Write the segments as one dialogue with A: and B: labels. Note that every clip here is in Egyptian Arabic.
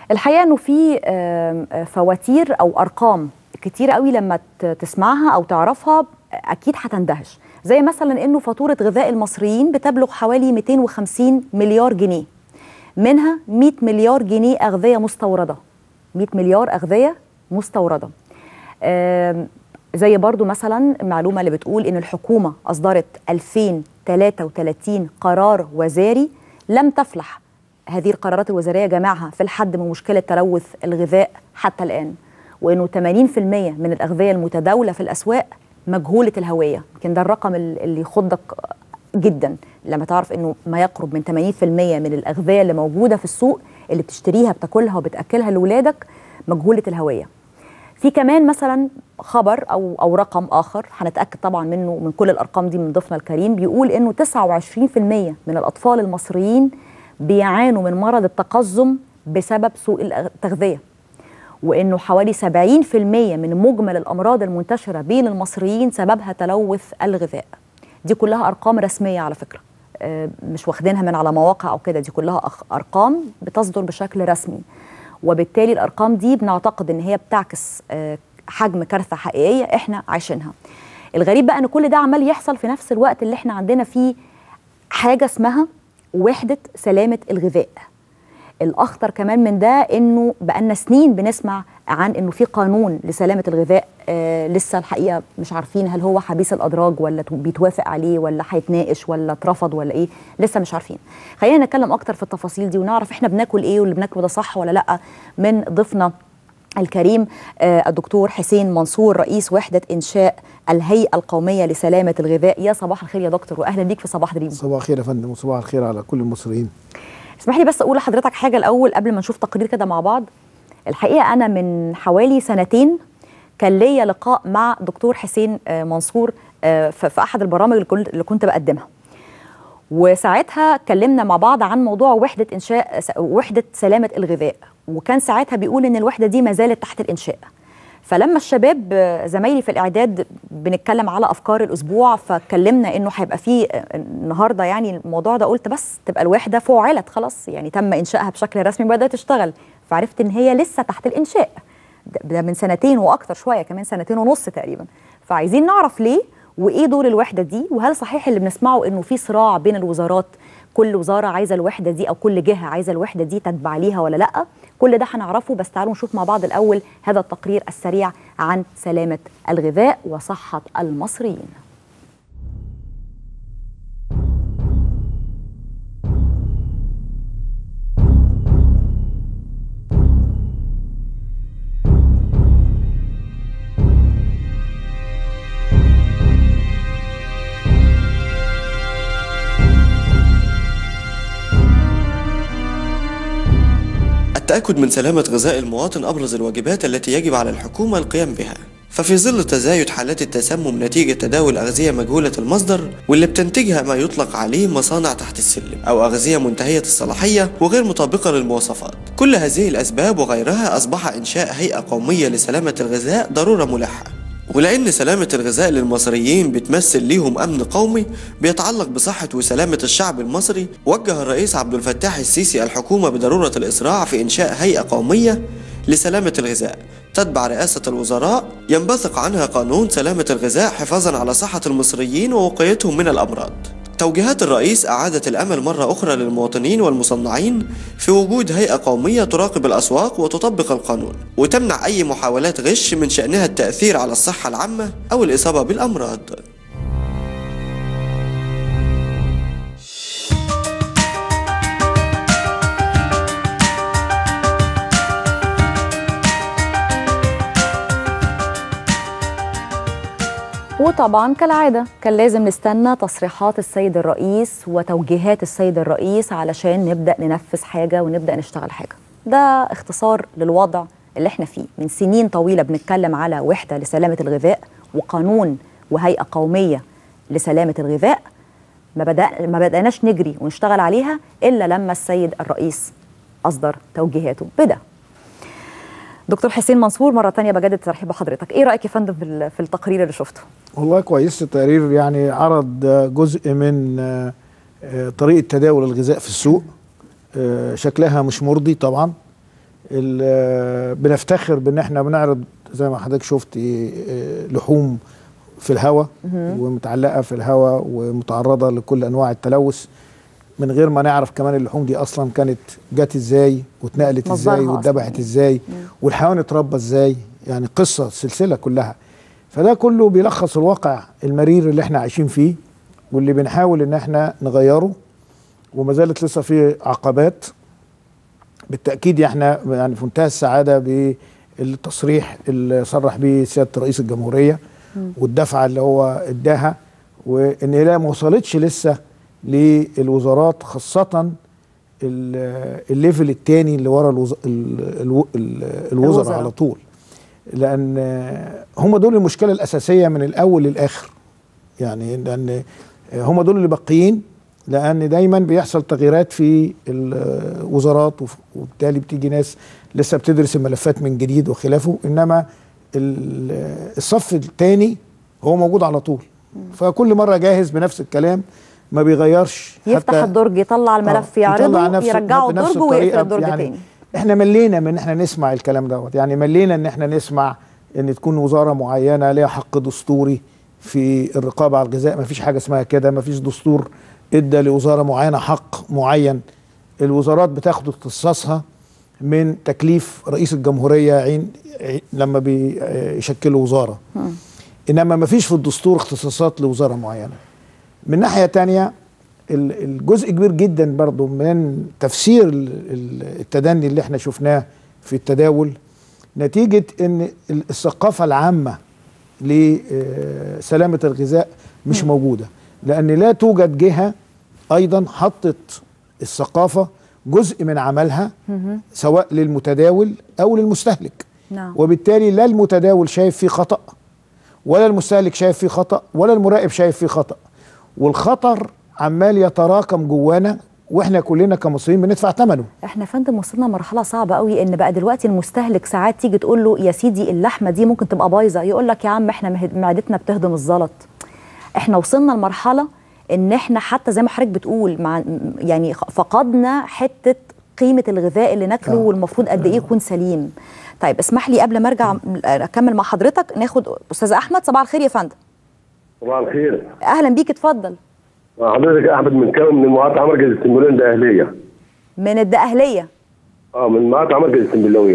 A: الحقيقه انه في فواتير او ارقام كتير قوي لما تسمعها او تعرفها اكيد هتندهش زي مثلا انه فاتوره غذاء المصريين بتبلغ حوالي 250 مليار جنيه منها 100 مليار جنيه اغذيه مستورده 100 مليار اغذيه مستورده زي برضو مثلا المعلومه اللي بتقول ان الحكومه اصدرت 2033 قرار وزاري لم تفلح هذه القرارات الوزاريه جميعها في الحد من مشكله تلوث الغذاء حتى الان وانه 80% من الاغذيه المتداوله في الاسواق مجهوله الهويه يمكن ده الرقم اللي يخضك جدا لما تعرف انه ما يقرب من 80% من الاغذيه اللي موجوده في السوق اللي بتشتريها بتاكلها وبتاكلها لاولادك مجهوله الهويه في كمان مثلا خبر او او رقم اخر هنتاكد طبعا منه من كل الارقام دي من ضيفنا الكريم بيقول انه 29% من الاطفال المصريين بيعانوا من مرض التقزم بسبب سوء التغذيه وانه حوالي 70% من مجمل الامراض المنتشره بين المصريين سببها تلوث الغذاء دي كلها ارقام رسميه على فكره مش واخدينها من على مواقع او كده دي كلها ارقام بتصدر بشكل رسمي وبالتالي الارقام دي بنعتقد ان هي بتعكس حجم كارثه حقيقيه احنا عايشينها الغريب بقى ان كل ده عمال يحصل في نفس الوقت اللي احنا عندنا فيه حاجه اسمها وحده سلامه الغذاء الاخطر كمان من ده انه بقالنا سنين بنسمع عن انه في قانون لسلامه الغذاء آه لسه الحقيقه مش عارفين هل هو حبيس الادراج ولا بيتوافق عليه ولا هيتناقش ولا اترفض ولا ايه لسه مش عارفين خلينا نتكلم اكتر في التفاصيل دي ونعرف احنا بناكل ايه واللي بناكله ده صح ولا لا من ضيفنا الكريم آه الدكتور حسين منصور رئيس وحده انشاء الهيئه القوميه لسلامه الغذاء يا صباح الخير يا دكتور واهلا بيك في صباح دريم
B: صباح الخير يا فندم وصباح الخير على كل المصريين
A: اسمح لي بس اقول لحضرتك حاجه الاول قبل ما نشوف تقرير كده مع بعض الحقيقه انا من حوالي سنتين كان ليا لقاء مع دكتور حسين منصور في احد البرامج اللي كنت بقدمها وساعتها اتكلمنا مع بعض عن موضوع وحده انشاء وحده سلامه الغذاء وكان ساعتها بيقول ان الوحده دي ما زالت تحت الانشاء فلما الشباب زمايلي في الاعداد بنتكلم على افكار الاسبوع فاتكلمنا انه هيبقى في النهارده يعني الموضوع ده قلت بس تبقى الوحده فعلت خلاص يعني تم انشائها بشكل رسمي بدات تشتغل فعرفت ان هي لسه تحت الانشاء ده من سنتين واكتر شويه كمان سنتين ونص تقريبا فعايزين نعرف ليه وايه دور الوحده دي وهل صحيح اللي بنسمعه انه في صراع بين الوزارات كل وزاره عايزه الوحده دي او كل جهه عايزه الوحده دي تتبع ليها ولا لا كل ده هنعرفه بس تعالوا نشوف مع بعض الاول هذا التقرير السريع عن سلامه الغذاء وصحه المصريين
C: التأكد من سلامة غذاء المواطن أبرز الواجبات التي يجب على الحكومة القيام بها ففي ظل تزايد حالات التسمم نتيجة تداول أغذية مجهولة المصدر واللي بتنتجها ما يطلق عليه مصانع تحت السلم أو أغذية منتهية الصلاحية وغير مطابقة للمواصفات كل هذه الأسباب وغيرها أصبح إنشاء هيئة قومية لسلامة الغذاء ضرورة ملحة ولأن سلامة الغذاء للمصريين بتمثل ليهم أمن قومي بيتعلق بصحة وسلامة الشعب المصري وجه الرئيس عبد الفتاح السيسي الحكومة بضرورة الإسراع في إنشاء هيئة قومية لسلامة الغذاء تتبع رئاسة الوزراء ينبثق عنها قانون سلامة الغذاء حفاظا على صحة المصريين ووقايتهم من الأمراض توجيهات الرئيس أعادت الأمل مرة أخرى للمواطنين والمصنعين في وجود هيئة قومية تراقب الأسواق وتطبق القانون وتمنع أي محاولات غش من شأنها التأثير على الصحة العامة أو الإصابة بالأمراض
A: وطبعا كالعادة كان لازم نستنى تصريحات السيد الرئيس وتوجيهات السيد الرئيس علشان نبدأ ننفذ حاجة ونبدأ نشتغل حاجة ده اختصار للوضع اللي احنا فيه من سنين طويلة بنتكلم على وحدة لسلامة الغذاء وقانون وهيئة قومية لسلامة الغذاء ما, بدأ ما بدأناش نجري ونشتغل عليها إلا لما السيد الرئيس أصدر توجيهاته بده دكتور حسين منصور مرة تانية بجدد ترحيب بحضرتك إيه رأيك يا فندم في التقرير اللي شفته؟
B: والله كويس التقرير يعني عرض جزء من طريقة تداول الغذاء في السوق شكلها مش مرضي طبعا ال- بنفتخر بان احنا بنعرض زي ما حضرتك شفت آه، لحوم في الهواء ومتعلقه في الهواء ومتعرضه لكل انواع التلوث من غير ما نعرف كمان اللحوم دي اصلا كانت جت ازاي واتنقلت
A: مصدرها
B: ازاي
A: أصلاً.
B: واتذبحت ازاي والحيوان اتربى ازاي يعني قصه سلسله كلها فده كله بيلخص الواقع المرير اللي احنا عايشين فيه واللي بنحاول ان احنا نغيره وما زالت لسه في عقبات بالتاكيد احنا يعني في منتهى السعاده بالتصريح اللي صرح به سياده رئيس الجمهوريه والدفعه اللي هو اداها وان هي ما وصلتش لسه للوزارات خاصه ال- الليفل الثاني اللي ورا الوز... ال... الو... ال... الوزراء
A: الوزراء.
B: على طول لان هم دول المشكله الاساسيه من الاول للاخر يعني لان هم دول اللي باقيين لان دايما بيحصل تغييرات في الوزارات وف- وبالتالي بتيجي ناس لسه بتدرس الملفات من جديد وخلافه انما ال- الصف الثاني هو موجود على طول فكل مره جاهز بنفس الكلام ما بيغيرش
A: يفتح
B: حتى
A: الدرج يطلع الملف
B: آه، يطلع
A: يعرضه
B: نفسه
A: يرجعه
B: بنفس
A: الدرج ويقفل
B: الطريقة
A: الدرج
B: يعني
A: تاني
B: احنا ملينا من ان احنا نسمع الكلام دوت يعني ملينا ان احنا نسمع ان تكون وزاره معينه ليها حق دستوري في الرقابه على الغذاء ما فيش حاجه اسمها كده ما فيش دستور ادى لوزاره معينه حق معين الوزارات بتاخد اختصاصها من تكليف رئيس الجمهوريه عين عين- لما بيشكلوا وزاره انما ما فيش في الدستور اختصاصات لوزاره معينه من ناحيه تانية ال- الجزء كبير جدا برضو من تفسير ال- ال- التدني اللي احنا شفناه في التداول نتيجة ان ال- الثقافة العامة لسلامة الغذاء مش موجودة لان لا توجد جهة ايضا حطت الثقافة جزء من عملها سواء للمتداول او للمستهلك
A: نعم.
B: وبالتالي لا المتداول شايف فيه خطأ ولا المستهلك شايف فيه خطأ ولا المراقب شايف فيه خطأ والخطر عمال يتراكم جوانا واحنا كلنا كمصريين بندفع ثمنه
A: احنا يا فندم وصلنا لمرحله صعبه قوي ان بقى دلوقتي المستهلك ساعات تيجي تقول له يا سيدي اللحمه دي ممكن تبقى بايظه يقول لك يا عم احنا مهد- معدتنا بتهضم الزلط احنا وصلنا لمرحله ان احنا حتى زي ما حضرتك بتقول مع يعني خ- فقدنا حته قيمه الغذاء اللي ناكله
B: آه.
A: والمفروض قد ايه يكون سليم طيب اسمح لي قبل ما ارجع اكمل مع حضرتك ناخد استاذ احمد صباح الخير يا فندم
D: صباح الخير
A: اهلا بيك اتفضل
D: حضرتك احمد من كام من مقاطعه مركز السنبلاوين ده اهليه
A: من الدقهليه
D: اه من مقاطعه مركز السنبلاوين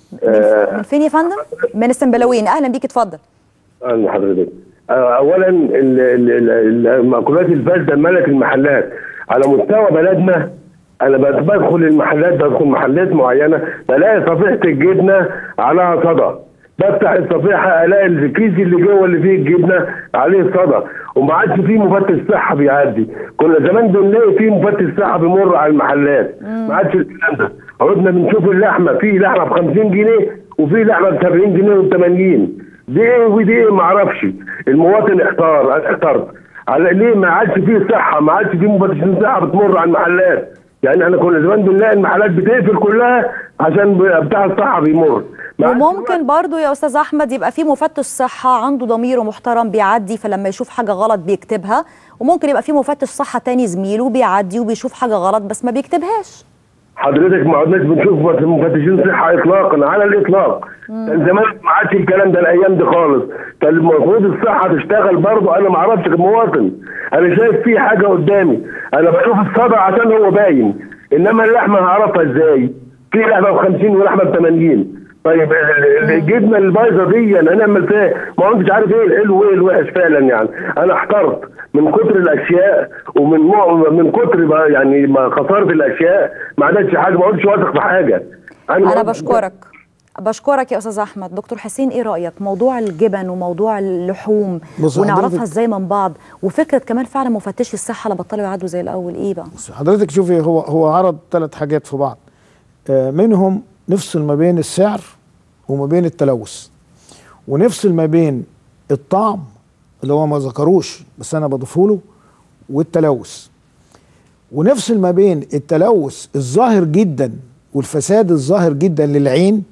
A: من, من فين يا فندم من السنبلاوين اهلا بيك اتفضل
D: اهلا حضرتك آه، اولا ال- ال- ال- المأكولات الفاسده ملك المحلات على مستوى بلدنا انا بد- بدخل المحلات بدخل محلات معينه بلاقي صفيحه الجبنه عليها صدى بفتح الصفيحه الاقي الكيس اللي جوه اللي فيه الجبنه عليه صدى وما عادش فيه مفتش صحه بيعدي كنا زمان بنلاقي فيه مفتش صحه بيمر على المحلات ما عادش الكلام ده عدنا بنشوف اللحمه في لحمه ب 50 جنيه وفي لحمه ب 70 جنيه و 80 دي ايه ودي ايه ما اعرفش المواطن احتار انا احترت على ليه ما عادش فيه صحه ما عادش فيه مفتشين صحه بتمر على المحلات يعني احنا كنا زمان بنلاقي المحلات بتقفل كلها عشان ب- بتاع الصحه بيمر ما عادش
A: وممكن برضو يا استاذ احمد يبقى في مفتش صحه عنده ضمير محترم بيعدي فلما يشوف حاجه غلط بيكتبها وممكن يبقى في مفتش صحه تاني زميله بيعدي وبيشوف حاجه غلط بس ما بيكتبهاش
D: حضرتك ما عدناش بنشوف مفتشين صحه اطلاقا على الاطلاق كان زمان ما عادش الكلام ده الايام دي خالص كان المفروض الصحه تشتغل برضه انا ما اعرفش كمواطن انا شايف في حاجه قدامي انا بشوف الصدى عشان هو باين انما اللحمه هعرفها ازاي في لحمه ب 50 ولحمه ب 80 طيب ال- ال- الجبنه البايظه دي انا اعمل فيها ما كنتش عارف ايه الحلو وايه الوحش فعلا يعني انا احترت من كتر الاشياء ومن مع- من كتر ما يعني ما خساره الاشياء ما عادتش حاجه ما قلتش واثق في حاجه
A: انا بشكرك بشكرك يا استاذ احمد دكتور حسين ايه رايك موضوع الجبن وموضوع اللحوم
B: بص
A: ونعرفها
B: حضرتك-
A: ازاي من بعض وفكره كمان فعلا مفتشي الصحه اللي بطلوا يعدوا زي الاول ايه بقى
B: بس حضرتك شوفي هو هو عرض ثلاث حاجات في بعض آه، منهم نفصل ما بين السعر وما بين التلوث ونفصل ما بين الطعم اللي هو ما ذكروش بس انا بضيفه له والتلوث ونفصل ما بين التلوث الظاهر جدا والفساد الظاهر جدا للعين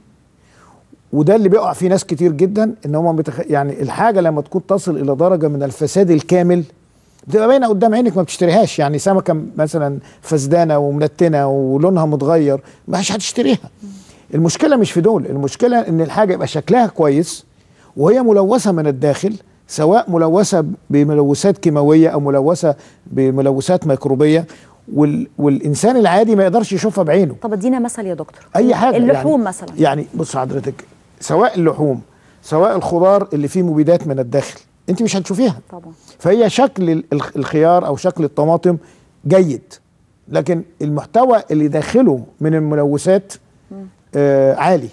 B: وده اللي بيقع فيه ناس كتير جدا ان هم متخ... يعني الحاجه لما تكون تصل الى درجه من الفساد الكامل بتبقى باينه قدام عينك ما بتشتريهاش يعني سمكه مثلا فسدانه ومنتنه ولونها متغير مش هتشتريها المشكله مش في دول المشكله ان الحاجه يبقى شكلها كويس وهي ملوثه من الداخل سواء ملوثه بملوثات كيماويه او ملوثه بملوثات ميكروبيه وال والانسان العادي ما يقدرش يشوفها بعينه
A: طب ادينا مثل يا دكتور
B: اي حاجه
A: اللحوم
B: يعني
A: مثلا
B: يعني بص حضرتك سواء اللحوم سواء الخضار اللي فيه مبيدات من الداخل انت مش هتشوفيها
A: طبعا
B: فهي شكل ال- الخ- الخيار او شكل الطماطم جيد لكن المحتوى اللي داخله من الملوثات آه عالي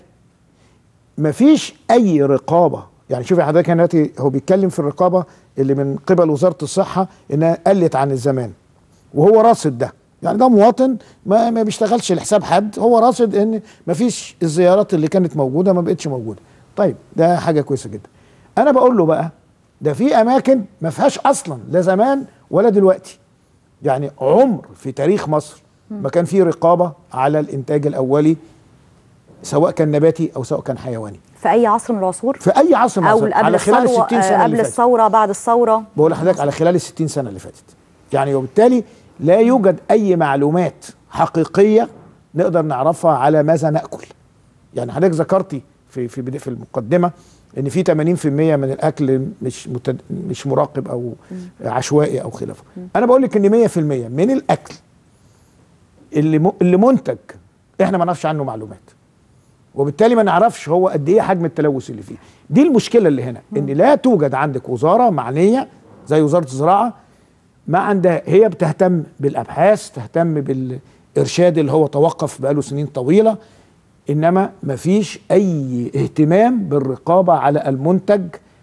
B: مفيش اي رقابه يعني شوفي حضرتك هنا دلوقتي هو بيتكلم في الرقابه اللي من قبل وزاره الصحه انها قلت عن الزمان وهو راصد ده يعني ده مواطن ما ما بيشتغلش لحساب حد هو راصد ان مفيش الزيارات اللي كانت موجوده ما بقتش موجوده طيب ده حاجه كويسه جدا انا بقول له بقى ده في اماكن ما فيهاش اصلا لا زمان ولا دلوقتي يعني عمر في تاريخ مصر ما كان في رقابه على الانتاج الاولي سواء كان نباتي او سواء كان حيواني
A: في اي عصر من العصور
B: في اي عصر من
A: او
B: العصور
A: قبل
B: على خلال ال
A: الثوره
B: 60 سنه
A: آه،
B: اللي
A: قبل
B: فاتت
A: الثوره بعد الثوره
B: بقول لحضرتك على خلال ال 60 سنه اللي فاتت يعني وبالتالي لا يوجد اي معلومات حقيقيه نقدر نعرفها على ماذا ناكل يعني حضرتك ذكرتي في في بدا- في المقدمه ان في 80% من الاكل مش متد... مش مراقب او عشوائي او خلافه انا بقول لك ان 100% من الاكل اللي م... اللي منتج احنا ما نعرفش عنه معلومات وبالتالي ما نعرفش هو قد ايه حجم التلوث اللي فيه دي المشكله اللي هنا ان لا توجد عندك وزاره معنيه زي وزاره الزراعه ما عندها هي بتهتم بالابحاث تهتم بالارشاد اللي هو توقف بقاله سنين طويله انما ما فيش اي اهتمام بالرقابه على المنتج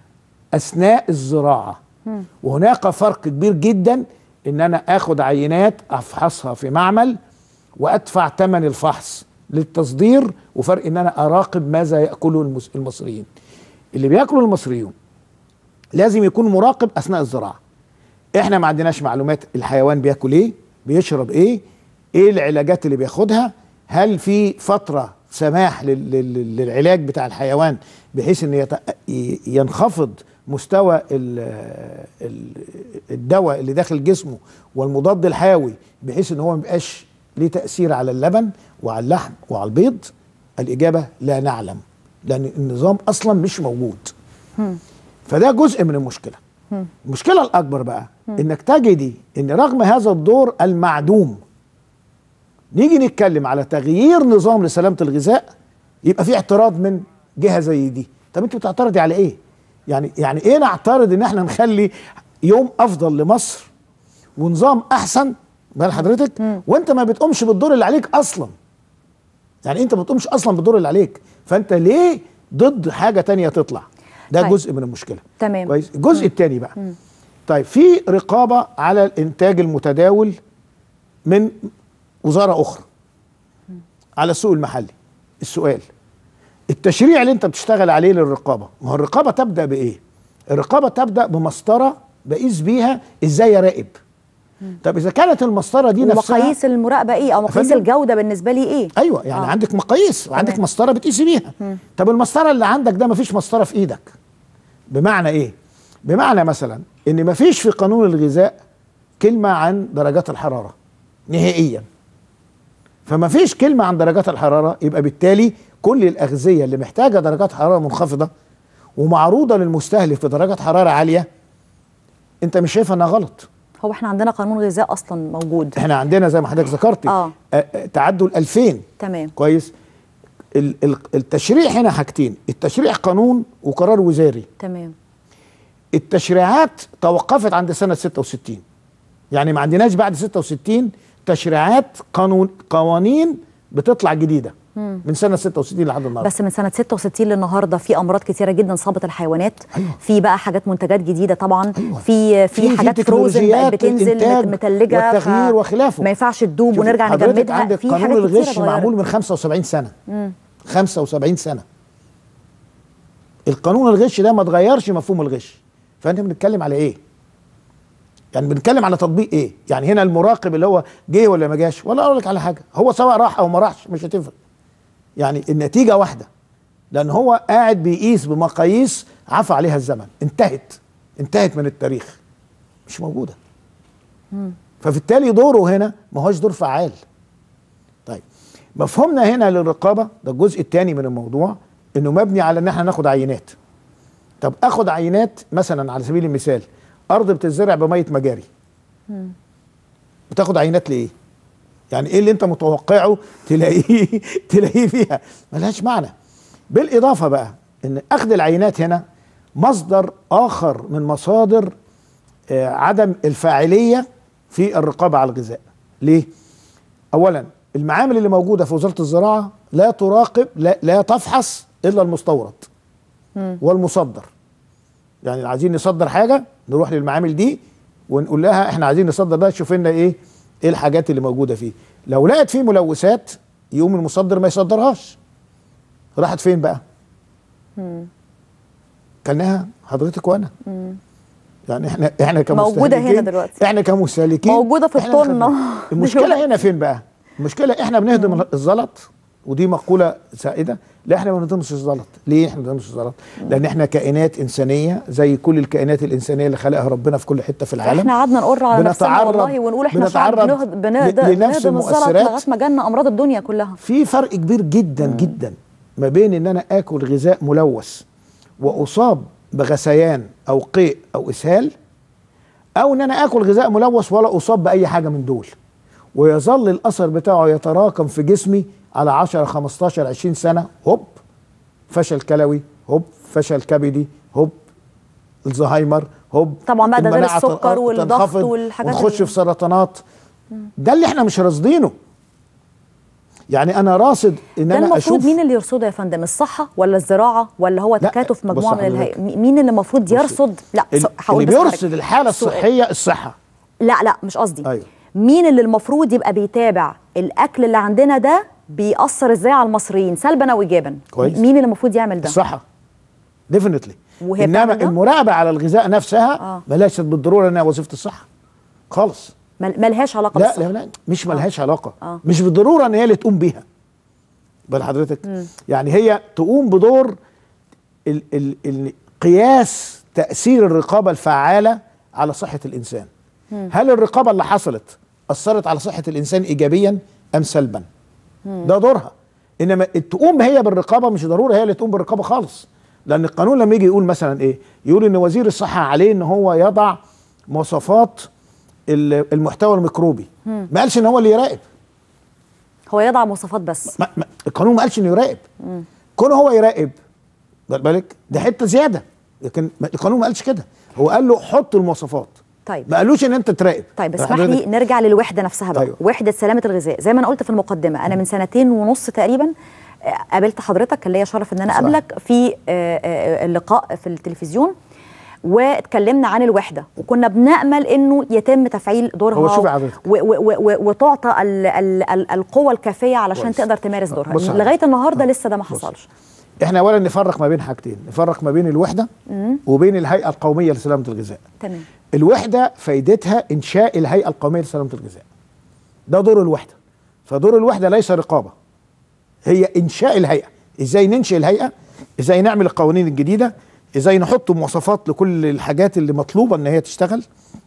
B: اثناء الزراعه وهناك فرق كبير جدا ان انا اخد عينات افحصها في معمل وادفع ثمن الفحص للتصدير وفرق ان انا اراقب ماذا ياكله المس- المصريين اللي بياكلوا المصريون لازم يكون مراقب اثناء الزراعه احنا ما عندناش معلومات الحيوان بياكل ايه بيشرب ايه ايه العلاجات اللي بياخدها هل في فتره سماح لل- لل- للعلاج بتاع الحيوان بحيث ان يت- ي- ينخفض مستوى ال- ال- الدواء اللي داخل جسمه والمضاد الحيوي بحيث ان هو ما يبقاش ليه تاثير على اللبن وعلى اللحم وعلى البيض الاجابه لا نعلم لان النظام اصلا مش موجود فده جزء من المشكله المشكله الاكبر بقى انك تجدي ان رغم هذا الدور المعدوم نيجي نتكلم على تغيير نظام لسلامه الغذاء يبقى في اعتراض من جهه زي دي طب انت بتعترضي على ايه يعني يعني ايه نعترض ان احنا نخلي يوم افضل لمصر ونظام احسن بال حضرتك وانت ما بتقومش بالدور اللي عليك اصلا يعني انت ما بتقومش اصلا بالدور اللي عليك فانت ليه ضد حاجه تانية تطلع ده
A: طيب.
B: جزء من المشكله
A: تمام.
B: كويس الجزء الثاني بقى طيب في رقابه على الانتاج المتداول من وزاره اخرى على السوق المحلي السؤال التشريع اللي انت بتشتغل عليه للرقابه ما هو الرقابه تبدا بايه الرقابه تبدا بمسطره بقيس بيها ازاي اراقب طب اذا كانت المسطره دي نفسها
A: ومقاييس المراقبه ايه او مقاييس
B: فندم؟
A: الجوده بالنسبه لي ايه
B: ايوه يعني
A: آه.
B: آه. عندك مقاييس وعندك
A: تمام.
B: مسطره بتقيسي بيها طب المسطره اللي عندك ده مفيش مسطره في ايدك بمعنى ايه بمعنى مثلا ان مفيش في قانون الغذاء كلمه عن درجات الحراره نهائيا فما فيش كلمه عن درجات الحراره يبقى بالتالي كل الاغذيه اللي محتاجه درجات حراره منخفضه ومعروضه للمستهلك في درجات حراره عاليه انت مش شايفها انها غلط
A: هو احنا عندنا قانون غذاء اصلا موجود
B: احنا عندنا زي ما حضرتك ذكرتي
A: آه.
B: آه، آه، تعدوا ال 2000
A: تمام
B: كويس ال- ال- التشريع هنا حاجتين التشريع قانون وقرار وزاري
A: تمام
B: التشريعات توقفت عند سنة 66 يعني ما عندناش بعد 66 تشريعات قانون قوانين بتطلع جديدة من سنة 66 لحد النهارده
A: بس من سنه 66 للنهارده في امراض كتيره جدا صابت الحيوانات
B: أيوة.
A: في بقى حاجات منتجات جديده طبعا
B: أيوة.
A: في في,
B: في- في
A: حاجات فروزن
B: تكنولوجيات
A: بقت بتنزل
B: الإنتاج
A: مت- متلجه
B: والتغيير وخلافه.
A: ما ينفعش تدوب
B: شوفي،
A: ونرجع
B: حضرتك
A: نجمدها
B: عندك
A: في
B: قانون
A: حاجات كتيره
B: الغش معمول
A: اتغيرت.
B: من 75 سنة 75 سنة القانون الغش ده ما اتغيرش مفهوم الغش فانت بنتكلم على ايه يعني بنتكلم على تطبيق ايه يعني هنا المراقب اللي هو جه ولا ما جاش ولا اقول لك على حاجه هو سواء راح او ما راحش مش هتفرق يعني النتيجه واحده لان هو قاعد بيقيس بمقاييس عفى عليها الزمن انتهت انتهت من التاريخ مش موجوده فبالتالي دوره هنا ما هوش دور فعال طيب مفهومنا هنا للرقابه ده الجزء الثاني من الموضوع انه مبني على ان احنا ناخد عينات طب اخد عينات مثلا على سبيل المثال ارض بتزرع بميه مجاري بتاخد عينات لايه يعني ايه اللي انت متوقعه تلاقيه تلاقيه فيها ملهاش معنى بالاضافه بقى ان اخذ العينات هنا مصدر اخر من مصادر آه، عدم الفاعليه في الرقابه على الغذاء ليه اولا المعامل اللي موجوده في وزاره الزراعه لا تراقب لا, لا تفحص الا المستورد والمصدر يعني عايزين نصدر حاجه نروح للمعامل دي ونقول لها احنا عايزين نصدر ده شوف لنا ايه ايه الحاجات اللي موجوده فيه لو لقت فيه ملوثات يقوم المصدر ما يصدرهاش راحت فين بقى كلناها حضرتك وانا يعني احنا احنا كمستهلكين
A: موجودة هنا دلوقتي.
B: احنا كمستهلكين
A: موجودة في
B: إحنا
A: الطنة.
B: خدنا. المشكله هنا فين بقى المشكله احنا بنهدم الزلط ودي مقوله سائده لا احنا ما بنهدمش الزلط ليه احنا ما بنهدمش الزلط لان احنا كائنات انسانيه زي كل الكائنات الانسانيه اللي خلقها ربنا في كل حته في العالم
A: احنا قعدنا نقر على نفسنا
B: بنتعرض-
A: والله ونقول احنا شعب
B: بنتعرض
A: بنهد- بنهد-
B: ل- لنفس
A: بنهدم الزلط
B: المؤثرات.
A: لغايه ما جالنا امراض الدنيا كلها
B: في فرق كبير جدا جدا ما بين ان انا اكل غذاء ملوث واصاب بغثيان او قيء او اسهال او ان انا اكل غذاء ملوث ولا اصاب باي حاجه من دول ويظل الاثر بتاعه يتراكم في جسمي على 10 15 20 سنه هوب فشل كلوي هوب فشل كبدي هوب الزهايمر هوب
A: طبعا بقى ده غير
B: المناعة
A: السكر
B: تن-
A: والضغط
B: تنخفض
A: والحاجات
B: ونخش
A: اللي-
B: في سرطانات ده اللي احنا مش راصدينه يعني انا راصد ان
A: ده
B: انا
A: المفروض
B: اشوف
A: مين اللي يرصده يا فندم الصحه ولا الزراعه ولا هو
B: لا،
A: تكاتف
B: بص
A: مجموعه من
B: حضرتك.
A: الهيئة مين اللي المفروض
B: بصي.
A: يرصد لا
B: ال-
A: س- هقول
B: اللي
A: بس
B: بيرصد
A: حضرتك.
B: الحاله
A: سؤال.
B: الصحيه الصحه
A: لا لا مش قصدي
B: أيوة.
A: مين اللي المفروض يبقى بيتابع الاكل اللي عندنا ده بيأثر ازاي على المصريين سلبا او ايجابا
B: كويس.
A: مين اللي المفروض يعمل ده
B: الصحه ديفنتلي
A: وهي
B: انما
A: بتعمل ده؟
B: المراقبه على الغذاء نفسها
A: آه.
B: ملهاش بالضروره انها وظيفه الصحه خالص
A: مل- ملهاش علاقه
B: لا
A: بالصحة.
B: لا لا مش ملهاش علاقه
A: آه.
B: مش بالضروره ان هي اللي تقوم بيها بل حضرتك يعني هي تقوم بدور ال ال ال قياس تاثير الرقابه الفعاله على صحه الانسان هل الرقابه اللي حصلت اثرت على صحه الانسان ايجابيا ام سلبا ده دورها انما تقوم هي بالرقابه مش ضروري هي اللي تقوم بالرقابه خالص لان القانون لما يجي يقول مثلا ايه يقول ان وزير الصحه عليه ان هو يضع مواصفات ال- المحتوى الميكروبي ما قالش ان هو اللي يراقب
A: هو يضع مواصفات بس
B: ما ما القانون ما قالش انه يراقب كونه هو يراقب خد بالك ده حته زياده لكن ما- القانون ما قالش كده هو قال له حط المواصفات
A: طيب.
B: ما قالوش ان انت تراقب
A: طيب اسمح
B: حضرتك-
A: لي نرجع للوحده نفسها بقى
B: أيوة.
A: أيوة. وحده سلامه الغذاء زي ما انا قلت في المقدمه انا من سنتين ونص تقريبا آه، قابلت حضرتك كان ليا شرف ان انا
B: صح.
A: اقابلك في آه، آه، اللقاء في التلفزيون واتكلمنا عن الوحده وكنا بنامل انه يتم تفعيل دورها
B: هو شوفي حضرتك.
A: و- و- و- وتعطى ال- ال- ال- القوه الكافيه علشان
B: كويس.
A: تقدر تمارس دورها
B: بص حضرتك.
A: لغايه النهارده
B: آه.
A: لسه ده ما
B: بص.
A: حصلش
B: احنا اولا نفرق ما بين حاجتين نفرق ما بين الوحده وبين الهيئه القوميه لسلامه الغذاء
A: تمام
B: الوحده فايدتها انشاء الهيئه القوميه لسلامه الغذاء ده دور الوحده فدور الوحده ليس رقابه هي انشاء الهيئه ازاي ننشئ الهيئه ازاي نعمل القوانين الجديده ازاي نحط مواصفات لكل الحاجات اللي مطلوبه ان هي تشتغل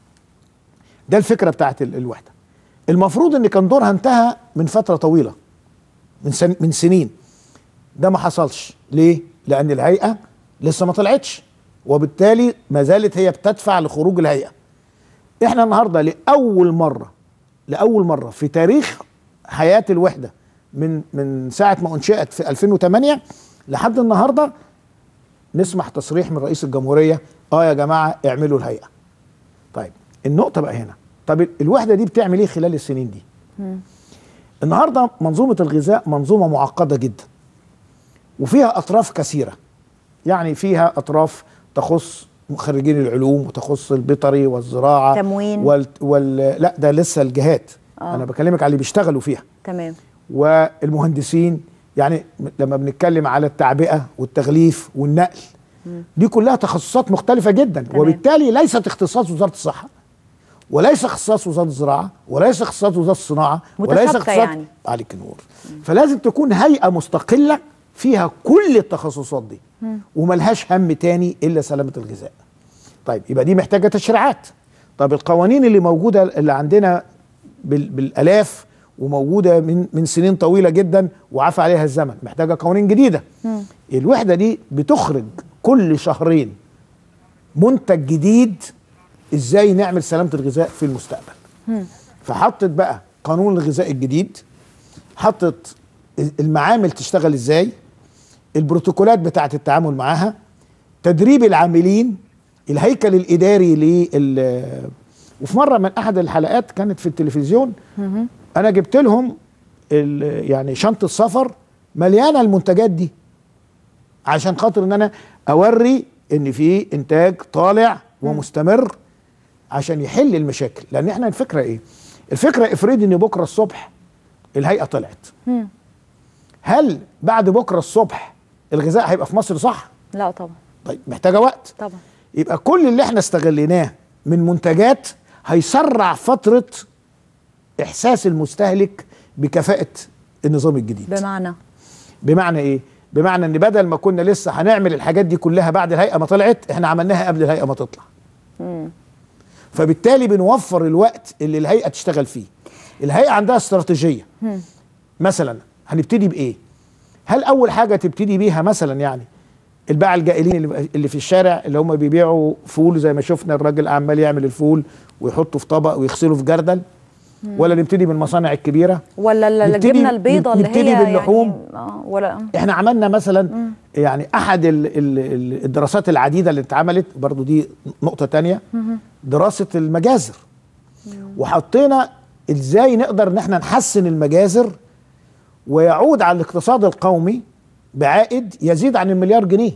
B: ده الفكره بتاعت ال- الوحده المفروض ان كان دورها انتهى من فتره طويله من سن من سنين ده ما حصلش ليه لان الهيئه لسه ما طلعتش وبالتالي ما زالت هي بتدفع لخروج الهيئه احنا النهارده لاول مره لاول مره في تاريخ حياه الوحده من من ساعه ما انشئت في 2008 لحد النهارده نسمح تصريح من رئيس الجمهوريه اه يا جماعه اعملوا الهيئه طيب النقطه بقى هنا طب الوحده دي بتعمل ايه خلال السنين دي النهارده منظومه الغذاء منظومه معقده جدا وفيها اطراف كثيره يعني فيها اطراف تخص خريجين العلوم وتخص البيطري والزراعه
A: تموين.
B: وال, وال... لا ده لسه الجهات
A: آه.
B: انا بكلمك على اللي بيشتغلوا فيها
A: تمام
B: والمهندسين يعني م- لما بنتكلم على التعبئه والتغليف والنقل دي كلها تخصصات مختلفه جدا
A: تمام.
B: وبالتالي ليست اختصاص وزاره الصحه وليس اختصاص وزاره الزراعه وليس اختصاص وزاره الصناعه وليس
A: متشابكة
B: اختصاص
A: يعني.
B: عليك النور فلازم تكون هيئه مستقله فيها كل التخصصات دي وملهاش هم تاني الا سلامه الغذاء طيب يبقى دي محتاجه تشريعات طب القوانين اللي موجوده اللي عندنا بال- بالالاف وموجوده من من سنين طويله جدا وعفى عليها الزمن محتاجه قوانين جديده الوحده دي بتخرج كل شهرين منتج جديد ازاي نعمل سلامه الغذاء في المستقبل فحطت بقى قانون الغذاء الجديد حطت المعامل تشتغل ازاي البروتوكولات بتاعه التعامل معاها تدريب العاملين الهيكل الاداري لل وفي مره من احد الحلقات كانت في التلفزيون انا جبت لهم ال- يعني شنطه سفر مليانه المنتجات دي عشان خاطر ان انا اوري ان في انتاج طالع ومستمر عشان يحل المشاكل لان احنا الفكره ايه الفكره افرضي ان بكره الصبح الهيئه طلعت هل بعد بكره الصبح الغذاء هيبقى في مصر صح
A: لا طبعا
B: طيب محتاجه وقت
A: طبعا
B: يبقى كل اللي احنا استغليناه من منتجات هيسرع فتره احساس المستهلك بكفاءه النظام الجديد
A: بمعنى
B: بمعنى ايه بمعنى ان بدل ما كنا لسه هنعمل الحاجات دي كلها بعد الهيئه ما طلعت احنا عملناها قبل الهيئه ما تطلع فبالتالي بنوفر الوقت اللي الهيئه تشتغل فيه الهيئه عندها استراتيجيه مثلا هنبتدي بايه هل اول حاجه تبتدي بيها مثلا يعني الباعة الجائلين اللي- اللي في الشارع اللي هم بيبيعوا فول زي ما شفنا الراجل عمال يعمل الفول ويحطه في طبق ويغسله في جردل ولا نبتدي بالمصانع الكبيره
A: ولا ال-
B: نبتدي-
A: الجبنه البيضاء اللي
B: نبتدي
A: هي
B: باللحوم.
A: يعني آه ولا
B: احنا عملنا مثلا يعني احد ال ال ال الدراسات العديده اللي اتعملت برضو دي نقطه تانية دراسه المجازر وحطينا ازاي نقدر ان احنا نحسن المجازر ويعود على الاقتصاد القومي بعائد يزيد عن المليار جنيه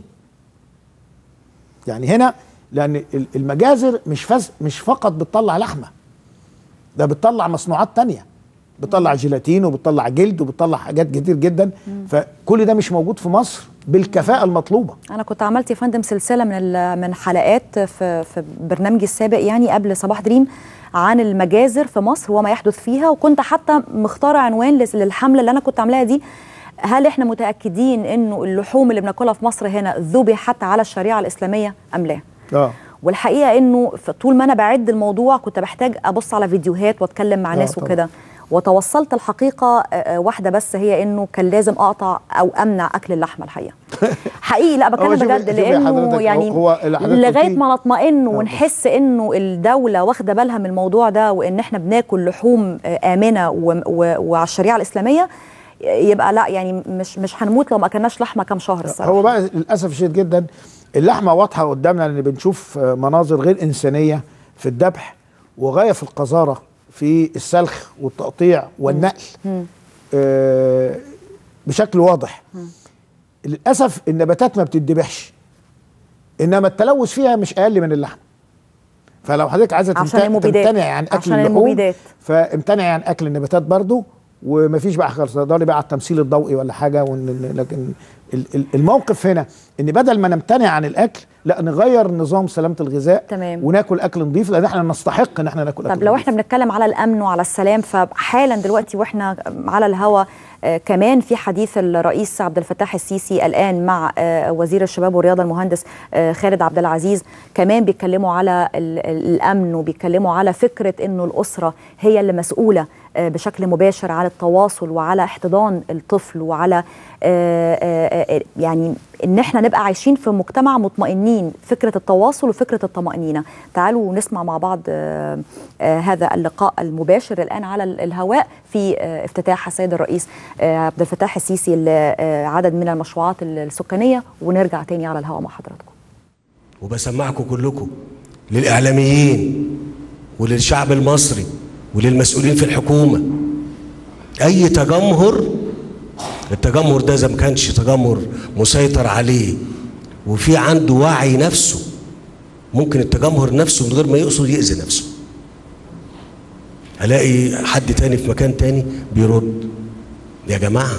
B: يعني هنا لان ال- المجازر مش فز مش فقط بتطلع لحمه ده بتطلع مصنوعات تانية بتطلع جيلاتين وبتطلع جلد وبتطلع حاجات كتير جدا فكل ده مش موجود في مصر بالكفاءة المطلوبة
A: انا كنت عملت يا فندم سلسله من ال- من حلقات في في برنامجي السابق يعني قبل صباح دريم عن المجازر في مصر وما يحدث فيها وكنت حتى مختاره عنوان لس- للحمله اللي انا كنت عاملاها دي هل احنا متاكدين انه اللحوم اللي بناكلها في مصر هنا ذبحت على الشريعه الاسلاميه ام لا
B: اه
A: والحقيقه انه ف- طول ما انا بعد الموضوع كنت بحتاج ابص على فيديوهات واتكلم مع
B: آه
A: ناس
B: طبعاً.
A: وكده وتوصلت الحقيقه آه، آه، واحده بس هي انه كان لازم اقطع او امنع اكل اللحمه الحقيقه حقيقي لا
B: هو
A: بتكلم
B: شوفي-
A: بجد
B: شوفي
A: لانه
B: حضرتك،
A: يعني
B: هو اللي حضرتك
A: لغايه
B: قلتيه-
A: ما نطمئن
B: آه،
A: ونحس انه الدوله واخده بالها من الموضوع ده وان احنا بناكل لحوم آه، امنه و- و- وعلى الشريعه الاسلاميه يبقى لا يعني مش مش هنموت لو ما اكلناش لحمه كام شهر الصراحه
B: هو بقى للأسف الشديد جدا اللحمة واضحة قدامنا لأن بنشوف آه، مناظر غير إنسانية في الذبح وغاية في القذارة في السلخ والتقطيع والنقل آه، بشكل واضح للأسف النباتات ما بتتذبحش إنما التلوث فيها مش أقل من اللحم فلو حضرتك عايزه
A: عشان
B: تمت-
A: المبيدات.
B: تمتنعي عن اكل
A: عشان
B: اللحوم
A: المبيدات.
B: فامتنعي عن اكل النباتات برضو ومفيش بقى خالص تقدري بقى على التمثيل الضوئي ولا حاجه ون- لكن ال- ال- الموقف هنا ان بدل ما نمتنع عن الاكل لا نغير نظام سلامه الغذاء
A: تمام.
B: وناكل اكل نظيف لان احنا نستحق ان احنا ناكل اكل
A: طب لو
B: نظيف.
A: احنا بنتكلم على الامن وعلى السلام فحالا دلوقتي واحنا على الهوا آه، كمان في حديث الرئيس عبد الفتاح السيسي الان مع آه، وزير الشباب والرياضه المهندس آه، خالد عبد العزيز كمان بيتكلموا على ال- ال- الامن وبيتكلموا على فكره انه الاسره هي اللي مسؤوله آه، بشكل مباشر على التواصل وعلى احتضان الطفل وعلى آه، آه، آه، يعني ان احنا نبقى عايشين في مجتمع مطمئنين فكره التواصل وفكره الطمانينه تعالوا نسمع مع بعض آه، آه، هذا اللقاء المباشر الان على ال- الهواء في آه، افتتاح السيد الرئيس آه، عبد الفتاح السيسي لعدد من المشروعات السكانيه ونرجع تاني على الهواء مع حضراتكم
E: وبسمعكم كلكم للإعلاميين وللشعب المصري وللمسؤولين في الحكومة أي تجمهر التجمهر ده إذا ما كانش تجمهر مسيطر عليه وفي عنده وعي نفسه ممكن التجمهر نفسه من غير ما يقصد يأذي نفسه ألاقي حد تاني في مكان تاني بيرد يا جماعة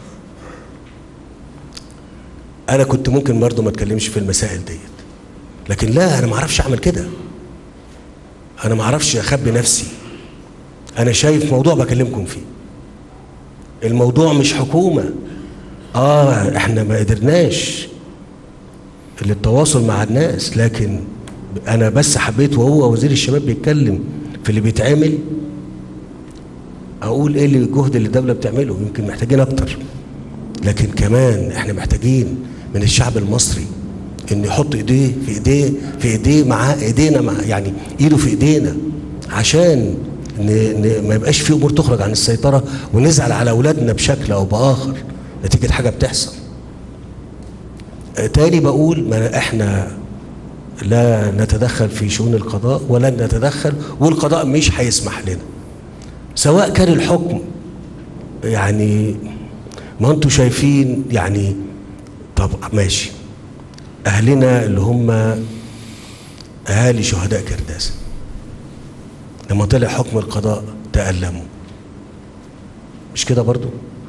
E: أنا كنت ممكن برضه ما أتكلمش في المسائل ديت لكن لا انا ما اعرفش اعمل كده انا ما اعرفش اخبي نفسي انا شايف موضوع بكلمكم فيه الموضوع مش حكومه اه احنا ما قدرناش للتواصل مع الناس لكن انا بس حبيت وهو وزير الشباب بيتكلم في اللي بيتعمل اقول ايه اللي الجهد اللي الدوله بتعمله يمكن محتاجين اكتر لكن كمان احنا محتاجين من الشعب المصري ان يحط ايديه في ايديه في ايديه مع ايدينا مع يعني ايده في ايدينا عشان ن ن ما يبقاش في امور تخرج عن السيطره ونزعل على اولادنا بشكل او باخر نتيجه حاجه بتحصل آه، تاني بقول ما احنا لا نتدخل في شؤون القضاء ولن نتدخل والقضاء مش هيسمح لنا سواء كان الحكم يعني ما انتوا شايفين يعني طب ماشي اهلنا اللي هم اهالي شهداء كرداسه لما طلع حكم القضاء تألموا مش كده برضو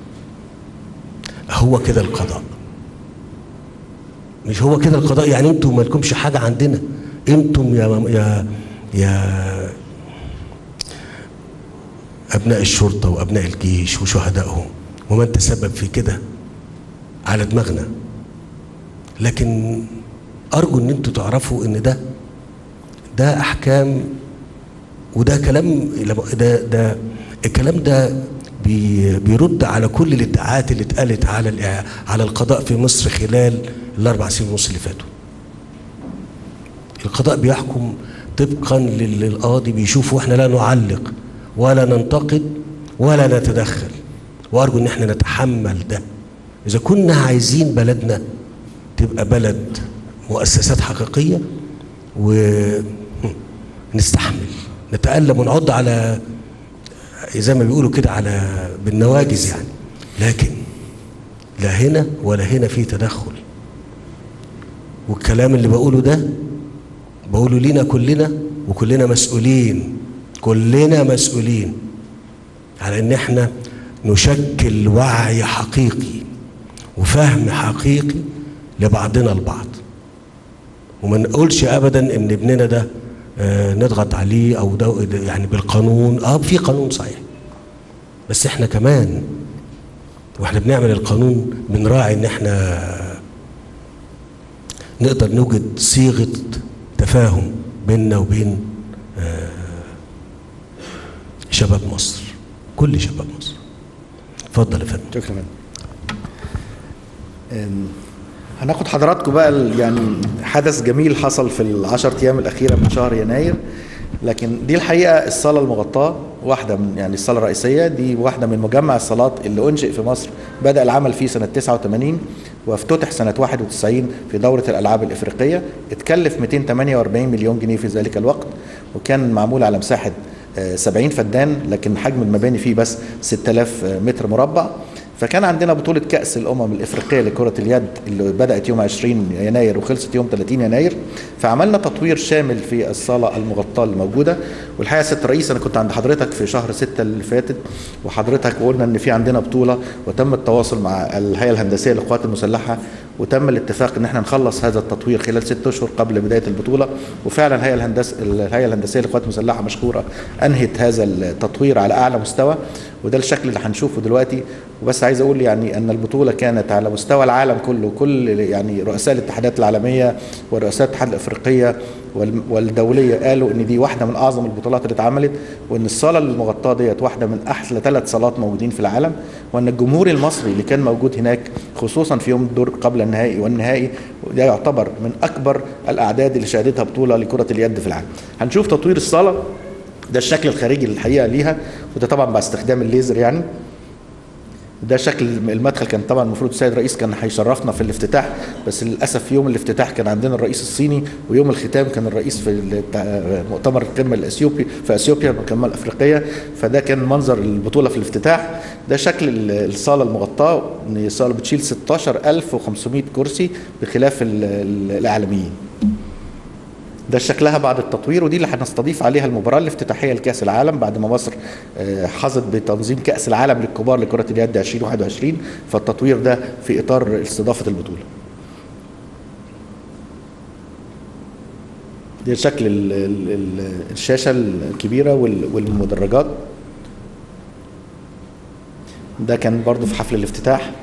E: هو كده القضاء مش هو كده القضاء يعني انتوا ما لكمش حاجه عندنا انتم يا يا يا ابناء الشرطه وابناء الجيش وشهدائهم ومن تسبب في كده على دماغنا لكن ارجو ان انتوا تعرفوا ان ده ده احكام وده كلام ده ده الكلام ده بي بيرد على كل الادعاءات اللي اتقالت على الإع- على القضاء في مصر خلال الاربع سنين ونص اللي فاتوا. القضاء بيحكم طبقا لل- للقاضي بيشوف واحنا لا نعلق ولا ننتقد ولا نتدخل وارجو ان احنا نتحمل ده اذا كنا عايزين بلدنا تبقى بلد مؤسسات حقيقيه ونستحمل نتألم ونعض على زي ما بيقولوا كده على بالنواجز يعني لكن لا هنا ولا هنا في تدخل والكلام اللي بقوله ده بقوله لينا كلنا وكلنا مسؤولين كلنا مسؤولين على ان احنا نشكل وعي حقيقي وفهم حقيقي لبعضنا البعض وما نقولش ابدا ان ابننا ده آه، نضغط عليه او ده يعني بالقانون اه في قانون صحيح بس احنا كمان واحنا بنعمل القانون بنراعي ان احنا نقدر نوجد صيغه تفاهم بيننا وبين آه، شباب مصر كل شباب مصر اتفضل يا فندم
F: شكرا أم، هناخد حضراتكم بقى ال- يعني حدث جميل حصل في العشر ايام الاخيره من شهر يناير لكن دي الحقيقه الصاله المغطاه واحده من يعني الصاله الرئيسيه دي واحده من مجمع الصالات اللي انشئ في مصر بدا العمل فيه سنه 89 وافتتح سنه 91 في دوره الالعاب الافريقيه اتكلف 248 مليون جنيه في ذلك الوقت وكان معمول على مساحه آه، 70 فدان لكن حجم المباني فيه بس 6000 متر مربع فكان عندنا بطولة كأس الأمم الإفريقية لكرة اليد اللي بدأت يوم 20 يناير وخلصت يوم 30 يناير فعملنا تطوير شامل في الصالة المغطاة الموجودة والحقيقة سيادة الرئيس أنا كنت عند حضرتك في شهر 6 اللي فاتت وحضرتك قلنا إن في عندنا بطولة وتم التواصل مع الهيئة الهندسية للقوات المسلحة وتم الاتفاق ان احنا نخلص هذا التطوير خلال ست اشهر قبل بدايه البطوله وفعلا الهيئه الهندسه الهيئه الهندسيه للقوات المسلحه مشكوره انهت هذا التطوير على اعلى مستوى وده الشكل اللي هنشوفه دلوقتي وبس عايز اقول يعني ان البطوله كانت على مستوى العالم كله كل يعني رؤساء الاتحادات العالميه ورؤساء الاتحاد الافريقيه وال- والدوليه قالوا ان دي واحده من اعظم البطولات اللي اتعملت وان الصاله المغطاه ديت واحده من احلى ثلاث صالات موجودين في العالم وان الجمهور المصري اللي كان موجود هناك خصوصا في يوم الدور قبل النهائي والنهائي ده يعتبر من اكبر الاعداد اللي شهدتها بطوله لكره اليد في العالم هنشوف تطوير الصاله ده الشكل الخارجي الحقيقه ليها وده طبعا باستخدام الليزر يعني ده شكل المدخل كان طبعا المفروض السيد الرئيس كان هيشرفنا في الافتتاح بس للاسف في يوم الافتتاح كان عندنا الرئيس الصيني ويوم الختام كان الرئيس في الت- مؤتمر القمه الاثيوبي في اثيوبيا القمه الافريقيه فده كان منظر البطوله في الافتتاح ده شكل ال- الصاله المغطاه ان الصاله بتشيل 16500 كرسي بخلاف ال- ال- الاعلاميين ده شكلها بعد التطوير ودي اللي هنستضيف عليها المباراه الافتتاحيه لكاس العالم بعد ما مصر آه، حظت بتنظيم كاس العالم للكبار لكره اليد 2021 فالتطوير ده في اطار استضافه البطوله. ده شكل ال- ال- ال- الشاشه الكبيره وال- والمدرجات ده كان برضو في حفل الافتتاح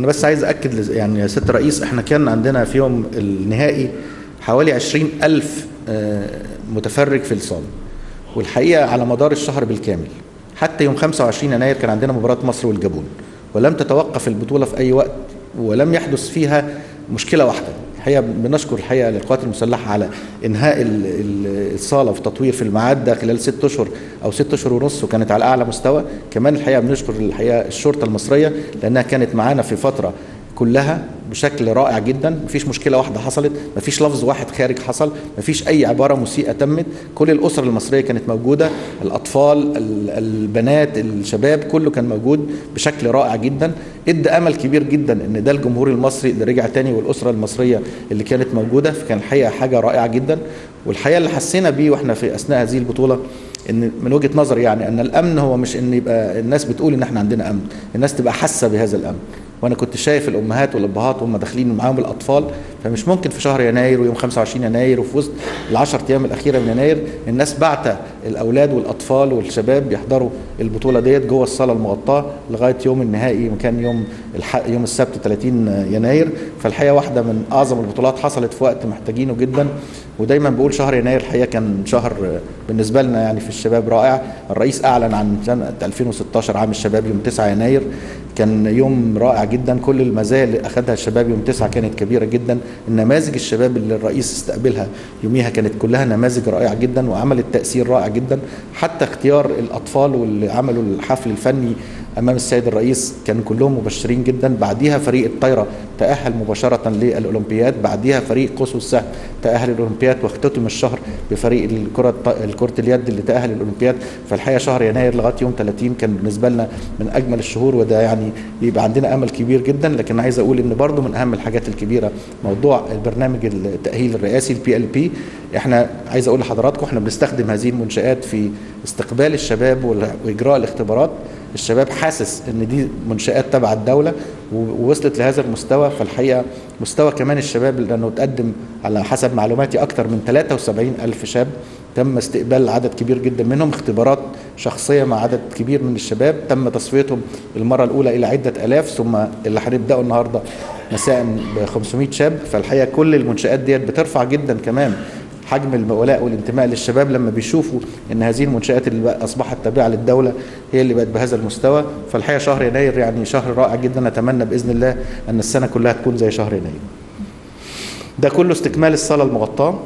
F: انا بس عايز اكد لز- يعني يا سياده الرئيس احنا كان عندنا في يوم النهائي حوالي 20 الف آه، متفرج في الصاله والحقيقه على مدار الشهر بالكامل حتى يوم 25 يناير كان عندنا مباراه مصر والجابون ولم تتوقف البطوله في اي وقت ولم يحدث فيها مشكله واحده الحقيقه بنشكر الحقيقه للقوات المسلحه على انهاء ال- ال- الصاله في تطوير في الميعاد ده خلال ست اشهر او ست اشهر ونص وكانت على اعلى مستوى كمان الحقيقه بنشكر الحقيقه الشرطه المصريه لانها كانت معانا في فتره كلها بشكل رائع جدا مفيش مشكله واحده حصلت مفيش لفظ واحد خارج حصل مفيش اي عباره مسيئه تمت كل الاسر المصريه كانت موجوده الاطفال ال- البنات الشباب كله كان موجود بشكل رائع جدا ادى امل كبير جدا ان ده الجمهور المصري اللي رجع تاني والاسره المصريه اللي كانت موجوده فكان الحقيقه حاجه رائعه جدا والحقيقه اللي حسينا بيه واحنا في اثناء هذه البطوله ان من وجهه نظري يعني ان الامن هو مش ان يبقى الناس بتقول ان احنا عندنا امن الناس تبقى حاسه بهذا الامن وانا كنت شايف الامهات والابهات وهم داخلين معاهم الاطفال فمش ممكن في شهر يناير ويوم 25 يناير وفي وسط ال10 ايام الاخيره من يناير الناس بعت الاولاد والاطفال والشباب يحضروا البطوله ديت جوه الصاله المغطاه لغايه يوم النهائي كان يوم الح... يوم السبت 30 يناير فالحقيقه واحده من اعظم البطولات حصلت في وقت محتاجينه جدا ودايما بقول شهر يناير الحقيقه كان شهر بالنسبه لنا يعني في الشباب رائع الرئيس اعلن عن سنه 2016 عام الشباب يوم 9 يناير كان يوم رائع جدا كل المزايا اللي اخذها الشباب يوم 9 كانت كبيره جدا النماذج الشباب اللي الرئيس استقبلها يوميها كانت كلها نماذج رائعه جدا وعملت تاثير رائع جدا حتى اختيار الاطفال واللي عملوا الحفل الفني امام السيد الرئيس كانوا كلهم مبشرين جدا بعديها فريق الطايره تاهل مباشره للاولمبياد بعديها فريق قوس والسهم تاهل الاولمبياد واختتم الشهر بفريق الكره الكره اليد اللي تاهل الاولمبياد فالحقيقه شهر يناير لغايه يوم 30 كان بالنسبه لنا من اجمل الشهور وده يعني يبقى عندنا امل كبير جدا لكن عايز اقول ان برضو من اهم الحاجات الكبيره موضوع البرنامج التاهيل الرئاسي البي ال بي احنا عايز اقول لحضراتكم احنا بنستخدم هذه المنشات في استقبال الشباب واجراء الاختبارات الشباب حاسس ان دي منشات تبع الدوله ووصلت لهذا المستوى فالحقيقه مستوى كمان الشباب لانه تقدم على حسب معلوماتي اكثر من 73 الف شاب تم استقبال عدد كبير جدا منهم اختبارات شخصيه مع عدد كبير من الشباب تم تصفيتهم المره الاولى الى عده الاف ثم اللي هنبداه النهارده مساء ب 500 شاب فالحقيقه كل المنشات ديت بترفع جدا كمان حجم الولاء والانتماء للشباب لما بيشوفوا ان هذه المنشات اللي بقى اصبحت تابعه للدوله هي اللي بقت بهذا المستوى فالحقيقه شهر يناير يعني شهر رائع جدا نتمنى باذن الله ان السنه كلها تكون زي شهر يناير. ده كله استكمال الصاله المغطاه.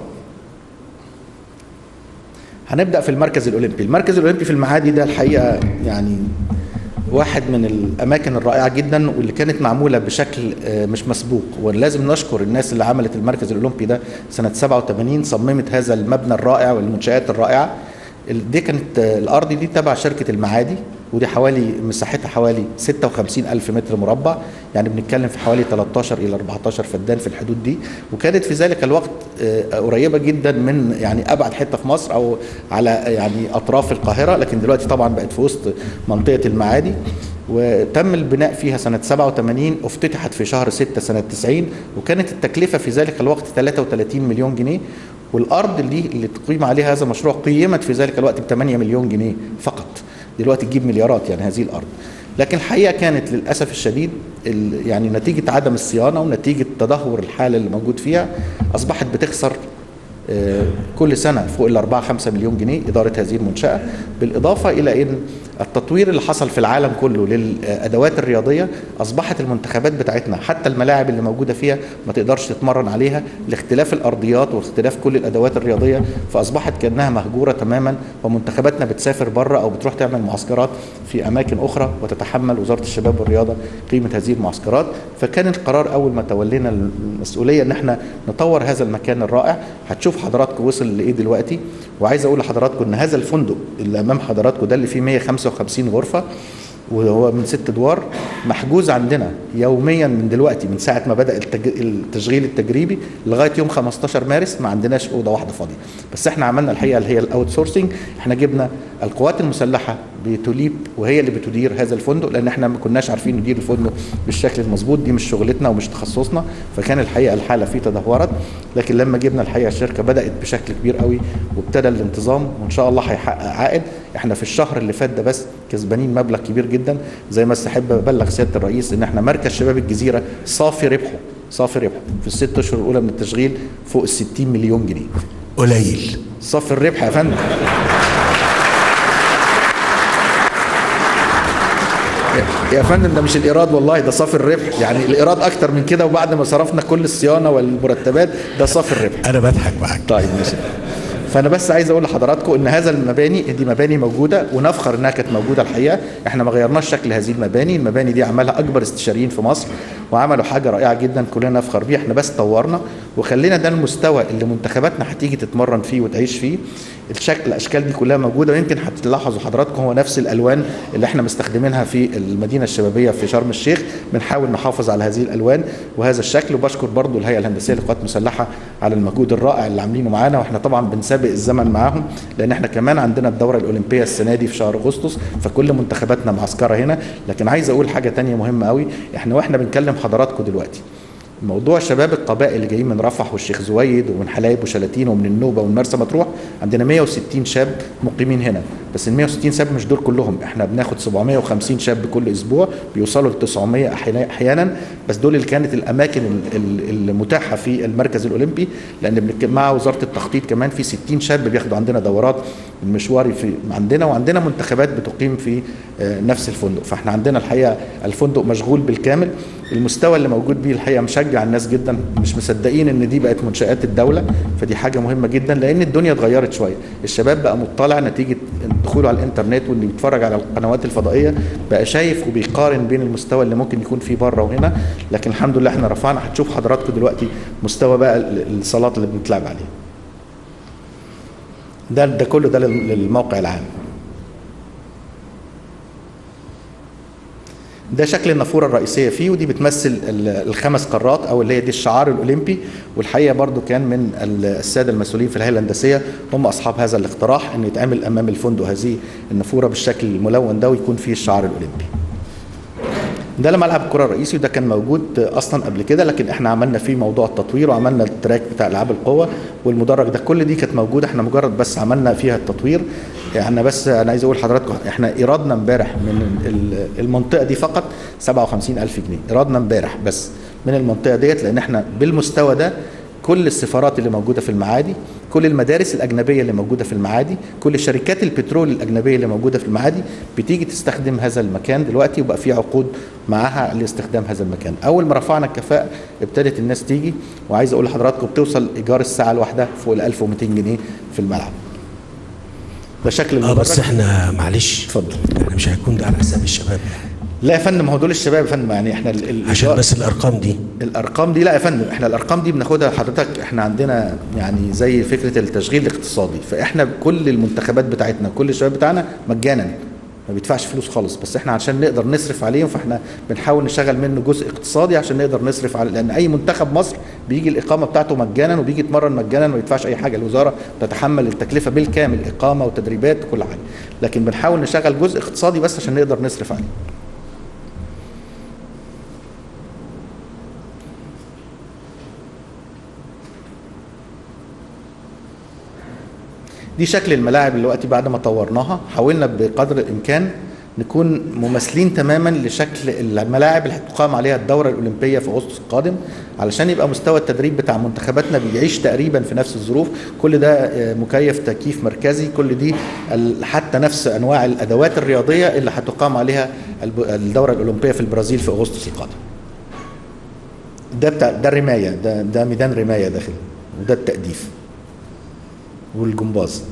F: هنبدا في المركز الاولمبي، المركز الاولمبي في المعادي ده الحقيقه يعني واحد من الاماكن الرائعه جدا واللي كانت معموله بشكل مش مسبوق ولازم نشكر الناس اللي عملت المركز الاولمبي ده سنه 87 صممت هذا المبنى الرائع والمنشات الرائعه دي كانت الارض دي تبع شركه المعادي ودي حوالي مساحتها حوالي 56 ألف متر مربع يعني بنتكلم في حوالي 13 إلى 14 فدان في الحدود دي وكانت في ذلك الوقت قريبة جدا من يعني أبعد حتة في مصر أو على يعني أطراف القاهرة لكن دلوقتي طبعا بقت في وسط منطقة المعادي وتم البناء فيها سنة 87 افتتحت في شهر 6 سنة 90 وكانت التكلفة في ذلك الوقت 33 مليون جنيه والأرض اللي اللي تقيم عليها هذا المشروع قيمت في ذلك الوقت ب 8 مليون جنيه فقط دلوقتي تجيب مليارات يعني هذه الارض لكن الحقيقه كانت للاسف الشديد يعني نتيجه عدم الصيانه ونتيجه تدهور الحاله اللي موجود فيها اصبحت بتخسر كل سنه فوق ال 4 5 مليون جنيه اداره هذه المنشاه بالاضافه الى ان التطوير اللي حصل في العالم كله للادوات الرياضيه اصبحت المنتخبات بتاعتنا حتى الملاعب اللي موجوده فيها ما تقدرش تتمرن عليها لاختلاف الارضيات واختلاف كل الادوات الرياضيه فاصبحت كانها مهجوره تماما ومنتخباتنا بتسافر بره او بتروح تعمل معسكرات في اماكن اخرى وتتحمل وزاره الشباب والرياضه قيمه هذه المعسكرات فكان القرار اول ما تولينا المسؤوليه ان احنا نطور هذا المكان الرائع هتشوف حضراتكم وصل لايه دلوقتي وعايز اقول لحضراتكم ان هذا الفندق اللي امام حضراتكم ده اللي فيه 155 غرفه وهو من ست ادوار محجوز عندنا يوميا من دلوقتي من ساعه ما بدا التشغيل التجريبي لغايه يوم 15 مارس ما عندناش اوضه واحده فاضيه بس احنا عملنا الحقيقه اللي هي الاوت سورسنج احنا جبنا القوات المسلحه بتوليب وهي اللي بتدير هذا الفندق لان احنا ما كناش عارفين ندير الفندق بالشكل المظبوط دي مش شغلتنا ومش تخصصنا فكان الحقيقه الحاله فيه تدهورت لكن لما جبنا الحقيقه الشركه بدات بشكل كبير قوي وابتدى الانتظام وان شاء الله هيحقق عائد احنا في الشهر اللي فات ده بس كسبانين مبلغ كبير جدا زي ما استحب ابلغ سياده الرئيس ان احنا مركز شباب الجزيره صافي ربحه صافي ربحه في الست اشهر الاولى من التشغيل فوق ال 60 مليون جنيه
E: قليل
F: صافي الربح يا فندم يا فندم ده مش الايراد والله ده صافي الربح يعني الايراد اكتر من كده وبعد ما صرفنا كل الصيانه والمرتبات ده صافي الربح
E: انا بضحك معاك
F: طيب ماشي فانا بس عايز اقول لحضراتكم ان هذا المباني دي مباني موجوده ونفخر انها كانت موجوده الحقيقه احنا ما غيرناش شكل هذه المباني المباني دي عملها اكبر استشاريين في مصر وعملوا حاجه رائعه جدا كلنا نفخر بيها احنا بس طورنا وخلينا ده المستوى اللي منتخباتنا هتيجي تتمرن فيه وتعيش فيه الشكل الاشكال دي كلها موجوده ويمكن هتلاحظوا حضراتكم هو نفس الالوان اللي احنا مستخدمينها في المدينه الشبابيه في شرم الشيخ بنحاول نحافظ على هذه الالوان وهذا الشكل وبشكر برضو الهيئه الهندسيه للقوات المسلحه على المجهود الرائع اللي عاملينه معانا واحنا طبعا بنسابق الزمن معاهم لان احنا كمان عندنا الدوره الاولمبيه السنه دي في شهر اغسطس فكل منتخباتنا معسكره هنا لكن عايز اقول حاجه تانية مهمه قوي احنا واحنا بنكلم حضراتكم دلوقتي موضوع شباب القبائل اللي جايين من رفح والشيخ زويد ومن حلايب وشلاتين ومن النوبه ومن مرسى مطروح عندنا 160 شاب مقيمين هنا بس ال 160 شاب مش دول كلهم احنا بناخد 750 شاب كل اسبوع بيوصلوا ل 900 أحيانا- احيانا بس دول اللي كانت الاماكن ال- ال- المتاحه في المركز الاولمبي لان بنك- مع وزاره التخطيط كمان في 60 شاب بياخدوا عندنا دورات المشواري في عندنا وعندنا منتخبات بتقيم في آه، نفس الفندق فاحنا عندنا الحقيقه الفندق مشغول بالكامل المستوى اللي موجود بيه الحقيقه مشجع الناس جدا مش مصدقين ان دي بقت منشات الدوله فدي حاجه مهمه جدا لان الدنيا اتغيرت شويه الشباب بقى مطلع نتيجه دخوله على الانترنت واللي بيتفرج على القنوات الفضائيه بقى شايف وبيقارن بين المستوى اللي ممكن يكون فيه بره وهنا لكن الحمد لله احنا رفعنا هتشوف حضراتكم دلوقتي مستوى بقى ال- الصالات اللي بنتلعب عليها ده ده كله ده لل- للموقع العام ده شكل النافوره الرئيسيه فيه ودي بتمثل ال- الخمس قارات او اللي هي دي الشعار الاولمبي والحقيقه برضو كان من ال- الساده المسؤولين في الهيئه الهندسيه هم اصحاب هذا الاقتراح ان يتعمل امام الفندق هذه النافوره بالشكل الملون ده ويكون فيه الشعار الاولمبي ده ملعب الكره الرئيسي وده كان موجود اصلا قبل كده لكن احنا عملنا فيه موضوع التطوير وعملنا التراك بتاع العاب القوه والمدرج ده كل دي كانت موجوده احنا مجرد بس عملنا فيها التطوير احنا بس انا عايز اقول لحضراتكم احنا ايرادنا امبارح من ال- المنطقه دي فقط 57000 جنيه ايرادنا امبارح بس من المنطقه ديت لان احنا بالمستوى ده كل السفارات اللي موجوده في المعادي كل المدارس الاجنبيه اللي موجوده في المعادي كل شركات البترول الاجنبيه اللي موجوده في المعادي بتيجي تستخدم هذا المكان دلوقتي وبقى في عقود معاها لاستخدام هذا المكان اول ما رفعنا الكفاءه ابتدت الناس تيجي وعايز اقول لحضراتكم بتوصل ايجار الساعه الواحده فوق ال 1200 جنيه في الملعب ده شكل
E: اه
F: المدرج
E: بس احنا معلش
F: اتفضل.
E: احنا مش هيكون ده على حساب الشباب يعني
F: لا يا فندم هو دول الشباب يا فندم يعني احنا ال- ال-
E: عشان
F: الإيجار-
E: بس الارقام دي
F: الارقام دي لا يا فندم احنا الارقام دي بناخدها حضرتك احنا عندنا يعني زي فكره التشغيل الاقتصادي فاحنا كل المنتخبات بتاعتنا كل الشباب بتاعنا مجانا ما بيدفعش فلوس خالص بس احنا عشان نقدر نصرف عليهم فاحنا بنحاول نشغل منه جزء اقتصادي عشان نقدر نصرف على لان اي منتخب مصر بيجي الاقامه بتاعته مجانا وبيجي يتمرن مجانا ما يدفعش اي حاجه الوزاره تتحمل التكلفه بالكامل اقامه وتدريبات وكل حاجه لكن بنحاول نشغل جزء اقتصادي بس عشان نقدر نصرف عليه دي شكل الملاعب دلوقتي بعد ما طورناها حاولنا بقدر الامكان نكون مماثلين تماما لشكل الملاعب اللي هتقام عليها الدوره الاولمبيه في اغسطس القادم علشان يبقى مستوى التدريب بتاع منتخباتنا بيعيش تقريبا في نفس الظروف كل ده آه، مكيف تكييف مركزي كل دي ال- حتى نفس انواع الادوات الرياضيه اللي هتقام عليها الب- الدوره الاولمبيه في البرازيل في اغسطس القادم ده بتاع ده الرمايه ده ده ميدان رمايه داخل وده التأديف والجمباز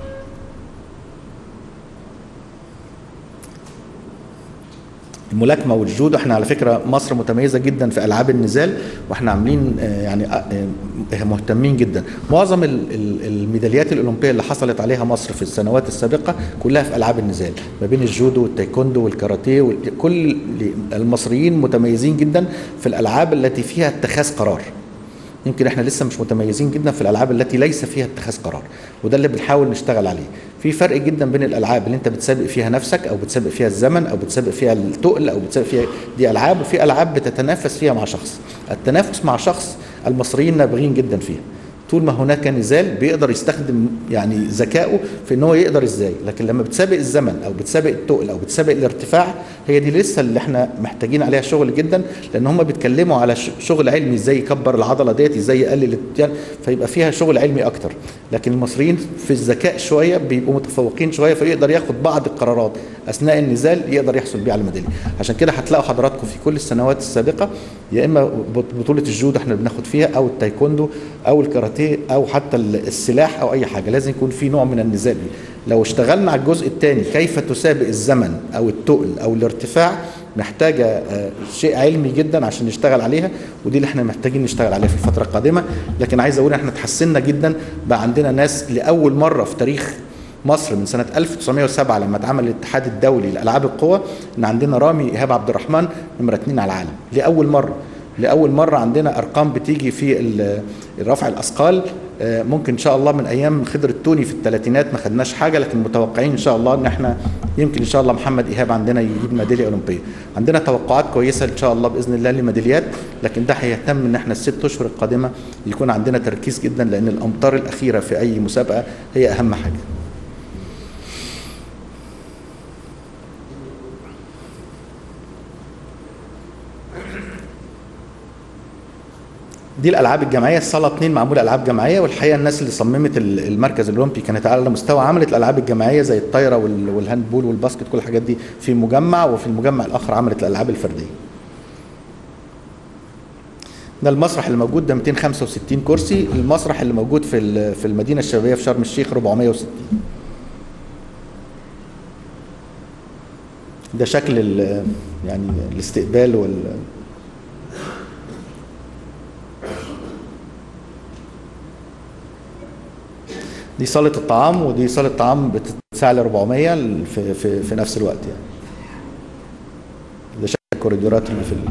F: الملاكمه والجودو احنا على فكره مصر متميزه جدا في العاب النزال واحنا عاملين آه، يعني آه، آه، مهتمين جدا معظم ال- ال- الميداليات الاولمبيه اللي حصلت عليها مصر في السنوات السابقه كلها في العاب النزال ما بين الجودو والتايكوندو والكاراتيه وال- كل المصريين متميزين جدا في الالعاب التي فيها اتخاذ قرار يمكن احنا لسه مش متميزين جدا في الالعاب التي ليس فيها اتخاذ قرار وده اللي بنحاول نشتغل عليه في فرق جدا بين الالعاب اللي انت بتسابق فيها نفسك او بتسابق فيها الزمن او بتسابق فيها التقل او بتسابق فيها دي العاب وفي العاب بتتنافس فيها مع شخص التنافس مع شخص المصريين نابغين جدا فيها طول ما هناك نزال بيقدر يستخدم يعني ذكائه في ان هو يقدر ازاي لكن لما بتسابق الزمن او بتسابق التقل او بتسابق الارتفاع هي دي لسه اللي احنا محتاجين عليها شغل جدا لان هم بيتكلموا على ش- شغل علمي ازاي يكبر العضله ديت ازاي يقلل الت- فيبقى فيها شغل علمي اكتر لكن المصريين في الذكاء شويه بيبقوا متفوقين شويه فيقدر ياخد بعض القرارات اثناء النزال يقدر يحصل بيه على الميداليه عشان كده هتلاقوا حضراتكم في كل السنوات السابقه يا اما بطوله الجودو احنا بناخد فيها او التايكوندو او الكاراتيه او حتى السلاح او اي حاجه لازم يكون في نوع من النزال دي لو اشتغلنا على الجزء الثاني كيف تسابق الزمن او التقل او الارتفاع محتاجه آه، شيء علمي جدا عشان نشتغل عليها ودي اللي احنا محتاجين نشتغل عليها في الفتره القادمه لكن عايز اقول احنا اتحسنا جدا بقى عندنا ناس لاول مره في تاريخ مصر من سنه 1907 لما اتعمل الاتحاد الدولي لالعاب القوى ان عندنا رامي ايهاب عبد الرحمن نمره اثنين على العالم لاول مره لاول مره عندنا ارقام بتيجي في ال- رفع الاثقال آه، ممكن ان شاء الله من ايام خضر التوني في الثلاثينات ما خدناش حاجه لكن متوقعين ان شاء الله ان احنا يمكن ان شاء الله محمد ايهاب عندنا يجيب ميداليه اولمبيه عندنا توقعات كويسه ان شاء الله باذن الله لميداليات لكن ده هيهتم ان احنا الست اشهر القادمه يكون عندنا تركيز جدا لان الامطار الاخيره في اي مسابقه هي اهم حاجه دي الالعاب الجماعيه الصاله 2 معموله العاب جماعيه والحقيقه الناس اللي صممت ال- المركز الاولمبي كانت على مستوى عملت الالعاب الجماعيه زي الطايره وال- والهاندبول والباسكت كل الحاجات دي في مجمع وفي المجمع الاخر عملت الالعاب الفرديه ده المسرح اللي موجود ده 265 كرسي المسرح اللي موجود في ال- في المدينه الشبابيه في شرم الشيخ 460 ده شكل ال- يعني الاستقبال وال دي صالة الطعام ودي صالة طعام بتتساع ل 400 في, في, في نفس الوقت يعني ده شكل الكوريدورات اللي في ال...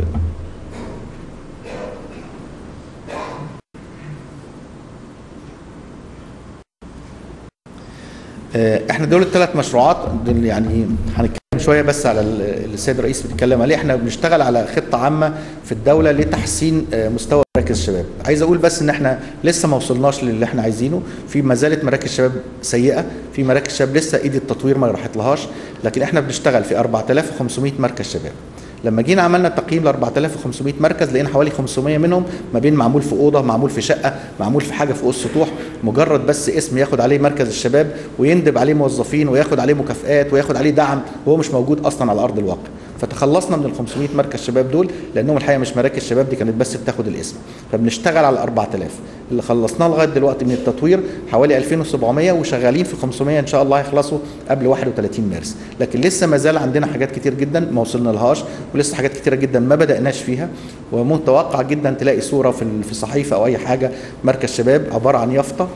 F: آه، احنا دول الثلاث مشروعات دول يعني هنتكلم شويه بس على ال- اللي السيد الرئيس بيتكلم عليه احنا بنشتغل على خطه عامه في الدوله لتحسين آه، مستوى مراكز الشباب عايز اقول بس ان احنا لسه ما وصلناش للي احنا عايزينه في ما زالت مراكز شباب سيئه في مراكز شباب لسه ايد التطوير ما راحت لهاش لكن احنا بنشتغل في 4500 مركز شباب لما جينا عملنا تقييم ل 4500 مركز لقينا حوالي 500 منهم ما بين معمول في اوضه معمول في شقه معمول في حاجه فوق السطوح مجرد بس اسم ياخد عليه مركز الشباب ويندب عليه موظفين وياخد عليه مكافآت وياخد عليه دعم وهو مش موجود اصلا على ارض الواقع فتخلصنا من ال 500 مركز شباب دول لانهم الحقيقه مش مراكز شباب دي كانت بس بتاخد الاسم فبنشتغل على 4000 اللي خلصناه لغايه دلوقتي من التطوير حوالي 2700 وشغالين في 500 ان شاء الله هيخلصوا قبل 31 مارس لكن لسه ما زال عندنا حاجات كتير جدا ما وصلنا لهاش ولسه حاجات كتيره جدا ما بداناش فيها ومتوقع جدا تلاقي صوره في ال- في صحيفه او اي حاجه مركز شباب عباره عن يافطه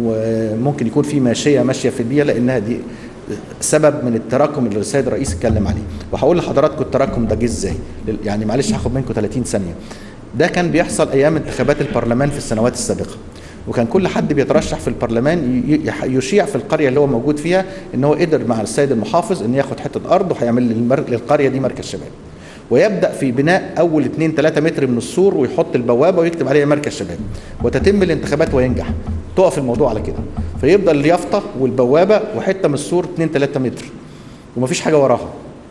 F: وممكن يكون في ماشيه ماشيه في البيئه لانها دي سبب من التراكم اللي السيد الرئيس اتكلم عليه وهقول لحضراتكم التراكم ده جه ازاي لل- يعني معلش هاخد منكم 30 ثانيه ده كان بيحصل ايام انتخابات البرلمان في السنوات السابقه وكان كل حد بيترشح في البرلمان ي- ي- يشيع في القريه اللي هو موجود فيها ان هو قدر مع السيد المحافظ ان ياخد حته ارض وهيعمل للمر- للقريه دي مركز شباب ويبدا في بناء اول 2 3 متر من السور ويحط البوابه ويكتب عليها مركز شباب وتتم الانتخابات وينجح تقف الموضوع على كده فيبدا اليافطه والبوابه وحته من السور 2 3 متر ومفيش حاجه وراها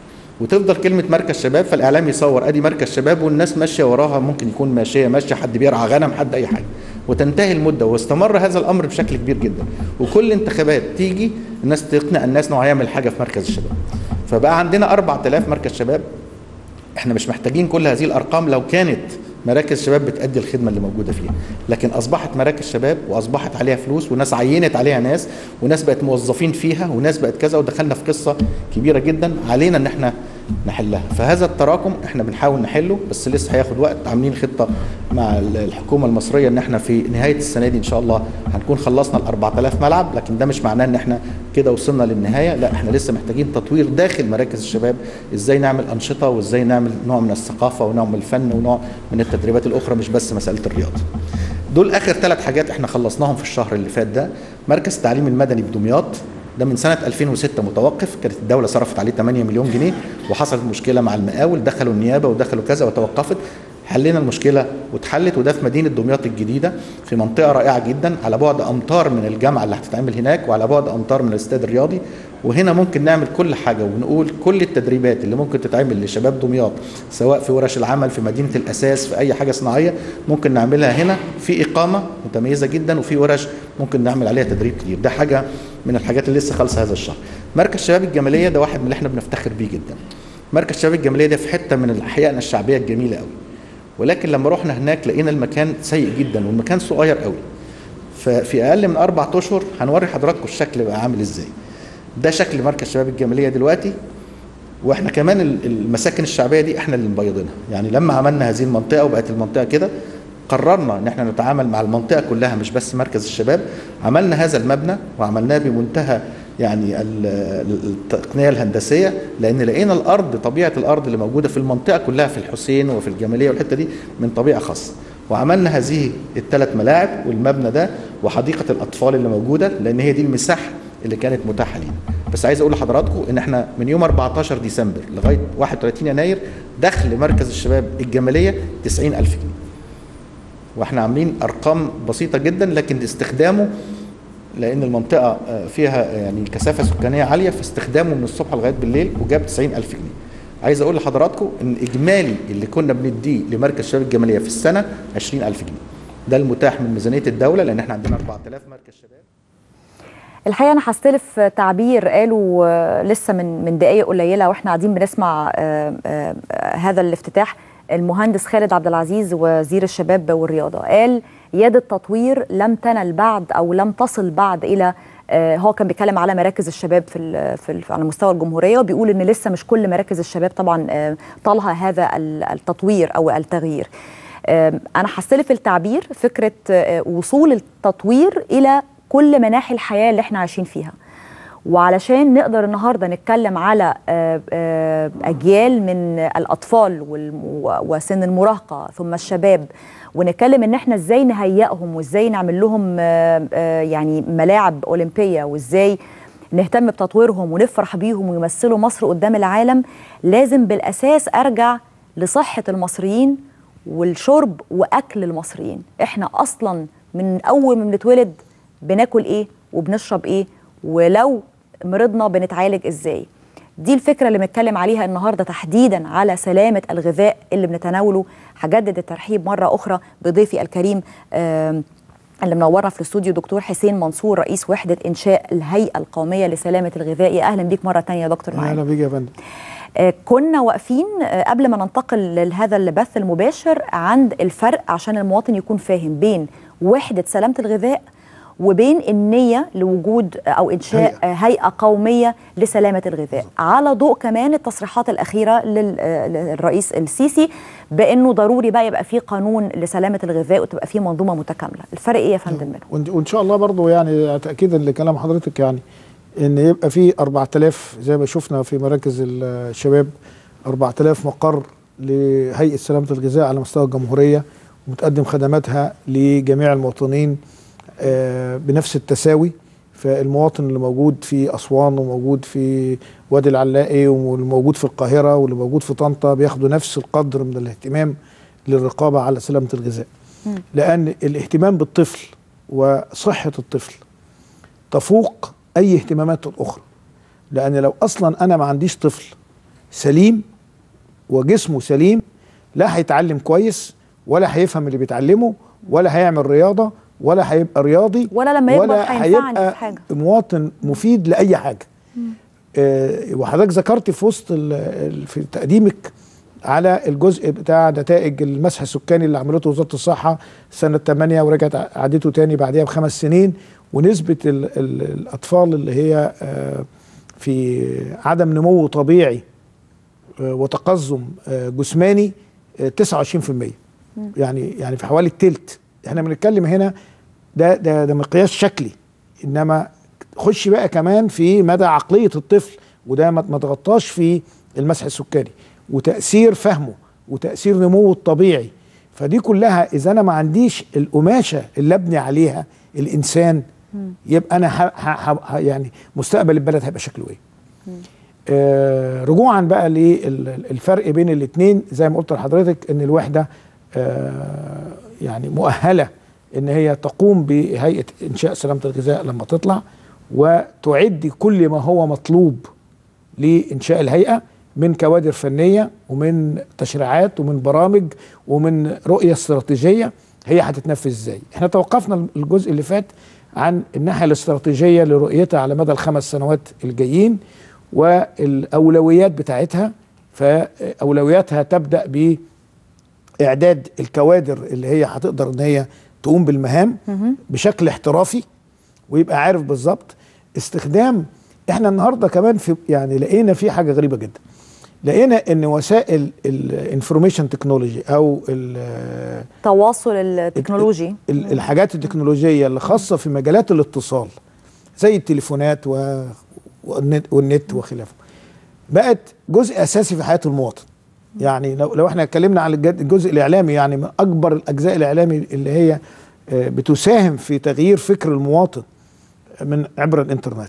F: وتفضل كلمة مركز شباب فالإعلام يصور أدي مركز شباب والناس ماشية وراها ممكن يكون ماشية ماشية حد بيرعى غنم حد أي حاجة وتنتهي المدة واستمر هذا الأمر بشكل كبير جدا وكل انتخابات تيجي الناس تقنع الناس إنه هيعمل حاجة في مركز الشباب فبقى عندنا 4000 مركز شباب احنا مش محتاجين كل هذه الارقام لو كانت مراكز شباب بتأدي الخدمه اللي موجوده فيها لكن اصبحت مراكز شباب واصبحت عليها فلوس وناس عينت عليها ناس وناس بقت موظفين فيها وناس بقت كذا ودخلنا في قصه كبيره جدا علينا ان احنا نحلها فهذا التراكم احنا بنحاول نحله بس لسه هياخد وقت عاملين خطه مع الحكومه المصريه ان احنا في نهايه السنه دي ان شاء الله هنكون خلصنا ال 4000 ملعب لكن ده مش معناه ان احنا كده وصلنا للنهايه لا احنا لسه محتاجين تطوير داخل مراكز الشباب ازاي نعمل انشطه وازاي نعمل نوع من الثقافه ونوع من الفن ونوع من التدريبات الاخرى مش بس مساله الرياضه دول اخر ثلاث حاجات احنا خلصناهم في الشهر اللي فات ده مركز التعليم المدني بدمياط ده من سنه 2006 متوقف كانت الدوله صرفت عليه 8 مليون جنيه وحصلت مشكله مع المقاول دخلوا النيابه ودخلوا كذا وتوقفت حلينا المشكله واتحلت وده في مدينه دمياط الجديده في منطقه رائعه جدا على بعد امتار من الجامعه اللي هتتعمل هناك وعلى بعد امتار من الاستاد الرياضي وهنا ممكن نعمل كل حاجه ونقول كل التدريبات اللي ممكن تتعمل لشباب دمياط سواء في ورش العمل في مدينه الاساس في اي حاجه صناعيه ممكن نعملها هنا في اقامه متميزه جدا وفي ورش ممكن نعمل عليها تدريب كتير ده حاجه من الحاجات اللي لسه خالصه هذا الشهر مركز شباب الجماليه ده واحد من اللي احنا بنفتخر بيه جدا مركز شباب الجماليه ده في حته من احيائنا الشعبيه الجميله قوي ولكن لما رحنا هناك لقينا المكان سيء جدا والمكان صغير قوي ففي اقل من اربع اشهر هنوري حضراتكم الشكل بقى عامل ازاي ده شكل مركز شباب الجماليه دلوقتي واحنا كمان المساكن الشعبيه دي احنا اللي مبيضينها يعني لما عملنا هذه المنطقه وبقت المنطقه كده قررنا ان احنا نتعامل مع المنطقه كلها مش بس مركز الشباب عملنا هذا المبنى وعملناه بمنتهى يعني التقنيه الهندسيه لان لقينا الارض طبيعه الارض اللي موجوده في المنطقه كلها في الحسين وفي الجماليه والحته دي من طبيعه خاصه وعملنا هذه الثلاث ملاعب والمبنى ده وحديقه الاطفال اللي موجوده لان هي دي المساحه اللي كانت متاحه لينا بس عايز اقول لحضراتكم ان احنا من يوم 14 ديسمبر لغايه 31 يناير دخل مركز الشباب الجماليه 90000 جنيه واحنا عاملين ارقام بسيطه جدا لكن استخدامه لان المنطقه فيها يعني كثافه سكانيه عاليه فاستخدامه من الصبح لغايه بالليل وجاب 90000 جنيه عايز اقول لحضراتكم ان اجمالي اللي كنا بنديه لمركز شباب الجماليه في السنه 20000 جنيه ده المتاح من ميزانيه الدوله لان احنا عندنا 4000 مركز شباب
A: الحقيقه انا هستلف تعبير قاله لسه من من دقائق قليله واحنا قاعدين بنسمع هذا الافتتاح المهندس خالد عبد العزيز وزير الشباب والرياضه قال يد التطوير لم تنل بعد او لم تصل بعد الى هو كان بيتكلم على مراكز الشباب في ال في ال على مستوى الجمهوريه وبيقول ان لسه مش كل مراكز الشباب طبعا طالها هذا التطوير او التغيير انا هستلف التعبير فكره وصول التطوير الى كل مناحي الحياه اللي احنا عايشين فيها وعلشان نقدر النهارده نتكلم على اجيال من الاطفال وسن المراهقه ثم الشباب ونتكلم ان احنا ازاي نهيئهم وازاي نعمل لهم يعني ملاعب اولمبيه وازاي نهتم بتطويرهم ونفرح بيهم ويمثلوا مصر قدام العالم لازم بالاساس ارجع لصحه المصريين والشرب واكل المصريين احنا اصلا من اول ما بنتولد بناكل ايه وبنشرب ايه ولو مرضنا بنتعالج ازاي دي الفكره اللي بنتكلم عليها النهارده تحديدا على سلامه الغذاء اللي بنتناوله هجدد الترحيب مره اخرى بضيفي الكريم اللي منورنا في الاستوديو دكتور حسين منصور رئيس وحده انشاء الهيئه القوميه لسلامه الغذاء يا اهلا بيك مره ثانيه يا دكتور معانا
B: اهلا بيك يا فندم
A: آه كنا واقفين آه قبل ما ننتقل لهذا البث المباشر عند الفرق عشان المواطن يكون فاهم بين وحده سلامه الغذاء وبين النية لوجود أو إنشاء هيئة, هيئة قومية لسلامة الغذاء على ضوء كمان التصريحات الأخيرة للرئيس السيسي بأنه ضروري بقى يبقى في قانون لسلامة الغذاء وتبقى في منظومة متكاملة الفرق إيه يا فندم
B: منهم؟ وإن شاء الله برضو يعني تأكيدا لكلام حضرتك يعني ان يبقى في 4000 زي ما شفنا في مراكز الشباب 4000 مقر لهيئه سلامه الغذاء على مستوى الجمهوريه ومتقدم خدماتها لجميع المواطنين بنفس التساوي فالمواطن اللي موجود في اسوان وموجود في وادي العلاقي واللي موجود في القاهره واللي موجود في طنطا بياخدوا نفس القدر من الاهتمام للرقابه على سلامه الغذاء لان الاهتمام بالطفل وصحه الطفل تفوق اي اهتمامات اخرى لان لو اصلا انا ما عنديش طفل سليم وجسمه سليم لا هيتعلم كويس ولا هيفهم اللي بيتعلمه ولا هيعمل رياضه ولا هيبقى رياضي
A: ولا لما يكبر هينفعني
B: في
A: حاجه
B: مواطن مفيد لاي حاجه آه وحضرتك ذكرت في وسط في تقديمك على الجزء بتاع نتائج المسح السكاني اللي عملته وزاره الصحه سنه 8 ورجعت عدته تاني بعديها بخمس سنين ونسبه ال ال الاطفال اللي هي آه في عدم نمو طبيعي آه وتقزم جسماني 29% يعني يعني في حوالي الثلث احنا بنتكلم هنا ده ده ده مقياس شكلي انما خش بقى كمان في مدى عقليه الطفل وده ما تغطاش في المسح السكري وتاثير فهمه وتاثير نموه الطبيعي فدي كلها اذا انا ما عنديش القماشه اللي ابني عليها الانسان يبقى انا ح ح ح يعني مستقبل البلد هيبقى شكله ايه آه رجوعا بقى للفرق بين الاثنين زي ما قلت لحضرتك ان الوحده آه، يعني مؤهله ان هي تقوم بهيئه انشاء سلامه الغذاء لما تطلع وتعد كل ما هو مطلوب لانشاء الهيئه من كوادر فنيه ومن تشريعات ومن برامج ومن رؤيه استراتيجيه هي هتتنفذ ازاي احنا توقفنا الجزء اللي فات عن الناحيه الاستراتيجيه لرؤيتها على مدى الخمس سنوات الجايين والاولويات بتاعتها فاولوياتها تبدا باعداد الكوادر اللي هي هتقدر ان هي تقوم بالمهام بشكل احترافي ويبقى عارف بالظبط استخدام احنا النهارده كمان في يعني لقينا في حاجه غريبه جدا لقينا ان وسائل الانفورميشن تكنولوجي او ال-
A: التواصل التكنولوجي
B: ال- الحاجات التكنولوجيه اللي خاصه في مجالات الاتصال زي التليفونات و- والنت, والنت وخلافه بقت جزء اساسي في حياه المواطن يعني لو لو احنا اتكلمنا عن الج- الجزء الاعلامي يعني من اكبر الاجزاء الاعلامي اللي هي آه، بتساهم في تغيير فكر المواطن من عبر الانترنت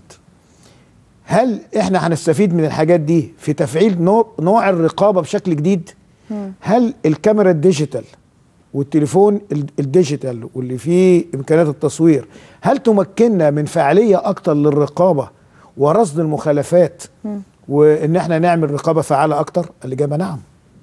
B: هل احنا هنستفيد من الحاجات دي في تفعيل نوع, نوع الرقابه بشكل جديد هل الكاميرا الديجيتال والتليفون ال- الديجيتال واللي فيه امكانيات التصوير هل تمكننا من فعاليه اكتر للرقابه ورصد المخالفات وان احنا نعمل رقابه فعاله اكتر الاجابه نعم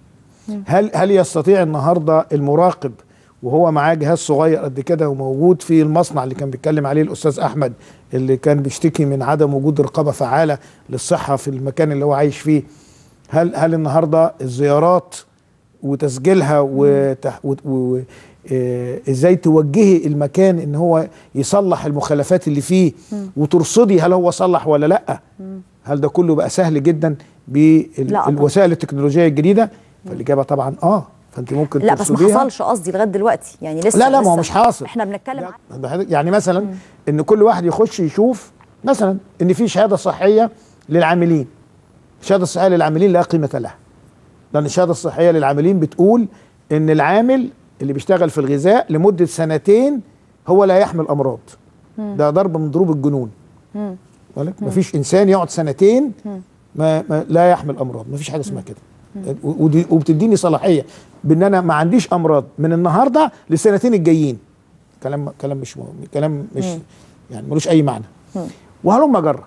B: هل هل يستطيع النهارده المراقب وهو معاه جهاز صغير قد كده وموجود في المصنع اللي كان بيتكلم عليه الاستاذ احمد اللي كان بيشتكي من عدم وجود رقابه فعاله للصحه في المكان اللي هو عايش فيه هل هل النهارده الزيارات وتسجيلها وتح... و... و... آه، ازاي توجهي المكان ان هو يصلح المخالفات اللي فيه وترصدي هل هو صلح ولا لا هل ده كله بقى سهل جدا
A: لا طبعاً.
B: بالوسائل التكنولوجيه الجديده فالاجابه طبعا اه فانت ممكن
A: لا بس ما
B: ترصديها.
A: حصلش قصدي لغايه دلوقتي يعني لسه
B: لا لا ما هو
A: لسه
B: مش حاصل
A: احنا بنتكلم عن
B: ده حضرتك- يعني مثلا ان كل واحد يخش يشوف مثلا ان في شهاده صحيه للعاملين الشهاده الصحيه للعاملين لا قيمه لها لان الشهاده الصحيه للعاملين بتقول ان العامل اللي بيشتغل في الغذاء لمده سنتين هو لا يحمل امراض ده ضرب من ضروب الجنون بالك مفيش انسان يقعد سنتين ما, ما لا يحمل امراض مفيش حاجه اسمها كده و- ودي وبتديني صلاحيه بان انا ما عنديش امراض من النهارده للسنتين الجايين كلام كلام مش مهم كلام مش يعني ملوش اي معنى وهلم جرة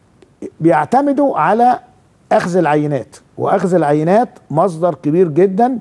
B: بيعتمدوا على اخذ العينات واخذ العينات مصدر كبير جدا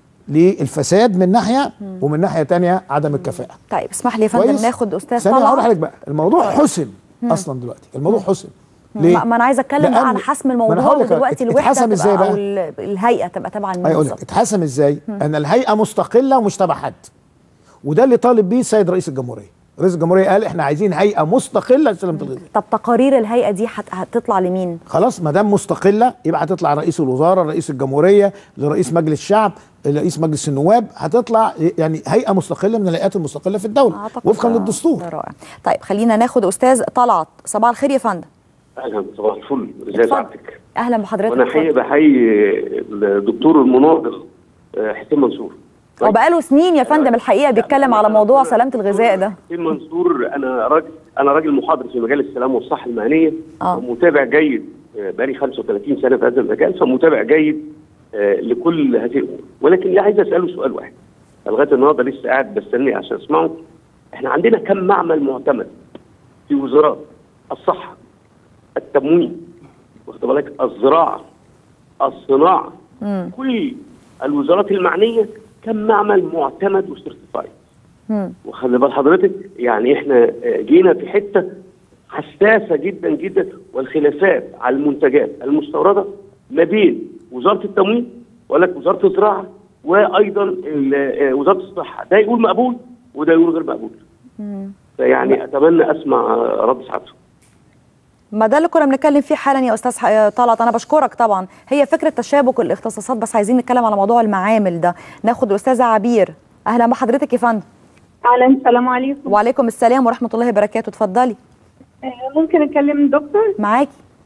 B: للفساد من ناحيه ومن ناحيه تانية عدم الكفاءه
A: طيب اسمح لي يا فندم
B: كويس؟
A: ناخد استاذ
B: ثانية هقول
A: طلعت
B: لحضرتك بقى الموضوع حسم اصلا دلوقتي الموضوع حسم ليه؟
A: ما ما انا عايزه اتكلم بقى
B: لأن-
A: عن حسم
B: ما أنا
A: الموضوع
B: هقول لك
A: ودلوقتي
B: ات-
A: الوحده
B: اتحسم
A: تبقى
B: إزاي بقى؟
A: او ال- الهيئه تبقى تبع لمين
B: هيقول لك
A: بالظبط
B: اتحسم ازاي؟ ان الهيئه مستقله ومش تبع حد وده اللي طالب بيه السيد رئيس الجمهوريه رئيس الجمهوريه قال احنا عايزين هيئه مستقله لسلامه الغذاء
A: طب تقارير الهيئه دي هت- هتطلع لمين
B: خلاص ما دام مستقله يبقى هتطلع رئيس الوزاره رئيس الجمهوريه لرئيس مجلس الشعب رئيس مجلس النواب هتطلع يعني هيئه مستقله من الهيئات المستقله في الدوله
A: أعتقد
B: وفقا
A: ده-
B: للدستور
A: ده رائع طيب خلينا ناخد استاذ طلعت صباح الخير يا فندم
D: اهلا صباح الفل ازي
A: اتفضل.
D: سعادتك
A: اهلا بحضرتك
D: وانا حقيقي
A: اتفضل.
D: بحيي الدكتور المناضل آه، حسين منصور
A: هو بقاله سنين يا فندم الحقيقه بيتكلم على موضوع سلامه الغذاء ده
D: حسين منصور انا راجل انا راجل محاضر في مجال السلام والصحه المهنيه
A: آه.
D: ومتابع جيد آه، بقالي 35 سنه في هذا المجال فمتابع جيد آه، لكل هذه الامور ولكن اللي عايز اساله سؤال واحد لغايه النهارده لسه قاعد بستني عشان اسمعه احنا عندنا كم معمل معتمد في وزارات الصحه التموين واخد بالك الزراعه الصناعه كل الوزارات المعنيه كم معمل معتمد وسيرتيفايد وخلي بال حضرتك يعني احنا آه، جينا في حته حساسه جدا جدا والخلافات على المنتجات المستورده ما بين وزاره التموين ولا وزاره الزراعه وايضا ال- آه، وزاره الصحه ده يقول مقبول وده يقول غير مقبول فيعني اتمنى اسمع آه، رد سعادته
A: ما ده اللي كنا بنتكلم فيه حالا يا استاذ ح- طلعت انا بشكرك طبعا هي فكره تشابك الاختصاصات بس عايزين نتكلم على موضوع المعامل ده ناخد الاستاذه عبير اهلا بحضرتك يا فندم
G: اهلا السلام عليكم
A: وعليكم السلام ورحمه الله وبركاته اتفضلي
G: آه، ممكن اتكلم الدكتور
A: معاكي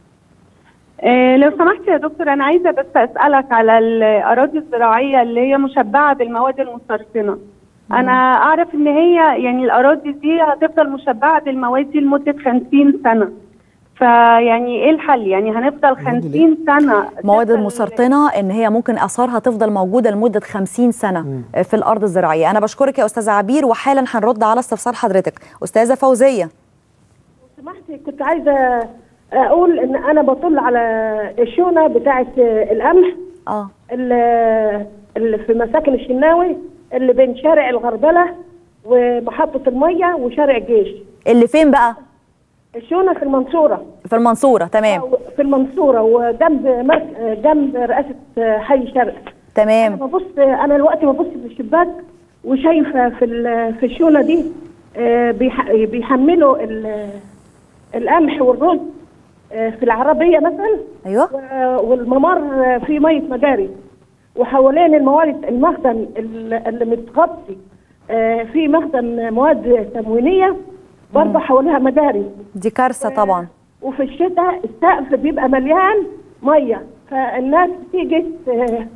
G: آه، لو سمحت يا دكتور انا عايزه بس اسالك على الاراضي الزراعيه اللي هي مشبعه بالمواد المسرطنه انا اعرف ان هي يعني الاراضي دي هتفضل مشبعه بالمواد دي لمده 50 سنه فيعني ايه الحل يعني هنفضل 50 سنه
A: مواد
G: تفضل-
A: المسرطنه ان هي ممكن اثارها تفضل موجوده لمده 50 سنه في الارض الزراعيه انا بشكرك يا استاذه عبير وحالا هنرد على استفسار حضرتك استاذه فوزيه
H: سمحتي كنت عايزه اقول ان انا بطل على الشونه بتاعه القمح
A: اه
H: اللي اللي في مساكن الشناوي اللي بين شارع الغربله ومحطه الميه وشارع الجيش
A: اللي فين بقى
H: الشونه في المنصوره
A: في المنصوره تمام
H: في المنصوره وجنب مرك... جنب رئاسه حي شرق
A: تمام
H: انا ببص انا دلوقتي ببص في الشباك وشايفه في ال- في الشونه دي آه، بيح- بيحملوا ال- القمح والرز آه، في العربيه مثلا
A: ايوه
H: و- والممر آه، فيه ميه مجاري وحوالين الموارد المخزن ال- اللي متغطي آه، في مخزن مواد تموينيه برضه حواليها مجاري
A: دي كارثه طبعا
H: وفي الشتاء السقف بيبقى مليان ميه فالناس بتيجي ت-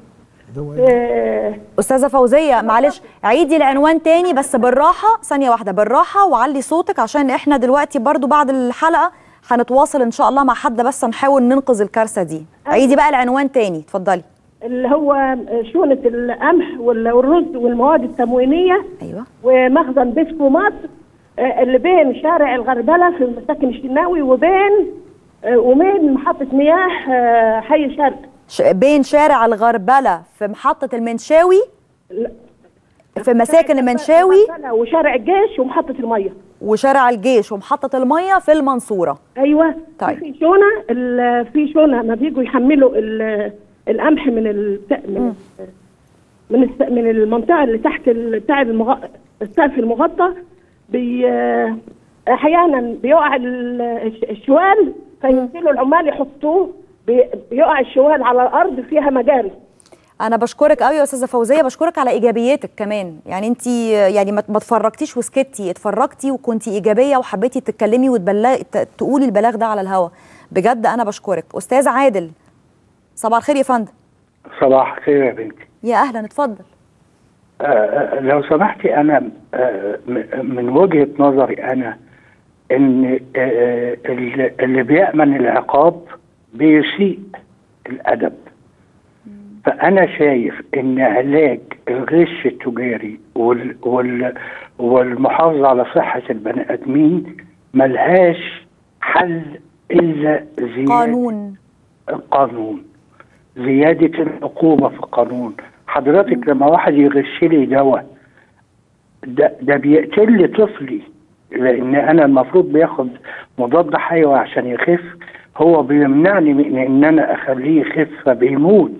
H: ت-
A: استاذه فوزيه معلش عيدي العنوان تاني بس بالراحه ثانيه واحده بالراحه وعلي صوتك عشان احنا دلوقتي برضو بعد الحلقه هنتواصل ان شاء الله مع حد بس نحاول ننقذ الكارثه دي عيدي بقى العنوان تاني اتفضلي
H: اللي هو شونة القمح وال- والرز والمواد التموينية
A: ايوه
H: ومخزن بيسكو مصر آه، اللي بين شارع الغربلة في مساكن الشناوي وبين آه، وبين محطة مياه آه، حي شرق
A: ش- بين شارع الغربله في محطه المنشاوي في مساكن المنشاوي
H: الغربلة وشارع الجيش ومحطة المية
A: وشارع الجيش ومحطة المية في المنصورة
H: ايوه
A: طيب.
H: في شونه ال- في شونه ما بيجوا يحملوا ال- القمح من ال من من الس- من المنطقه اللي تحت ال- بتاع المغ... السقف المغطى بي احيانا بيقع ال- الش- الشوال فينزلوا العمال يحطوه بي- بيقع الشوال على الارض فيها مجاري
A: أنا بشكرك قوي يا أستاذة فوزية بشكرك على إيجابيتك كمان يعني أنت يعني ما ما اتفرجتيش وسكتي اتفرجتي وكنتي إيجابية وحبيتي تتكلمي وتبلغ ت- تقولي البلاغ ده على الهوا بجد أنا بشكرك أستاذ عادل صباح الخير يا فندم
I: صباح الخير يا بنتي
A: يا أهلا اتفضل
I: آه، آه، لو سمحتي انا آه، م- من وجهه نظري انا ان آه، اللي اللي بيأمن العقاب بيسيء الادب فانا شايف ان علاج الغش التجاري وال وال والمحافظه على صحه البني ادمين ملهاش حل الا زياده
A: قانون
I: القانون زيادة العقوبة في القانون حضرتك لما واحد يغش لي دواء ده, ده بيقتل لي طفلي لأن أنا المفروض بياخد مضاد حيوي عشان يخف هو بيمنعني من إن أنا أخليه يخف فبيموت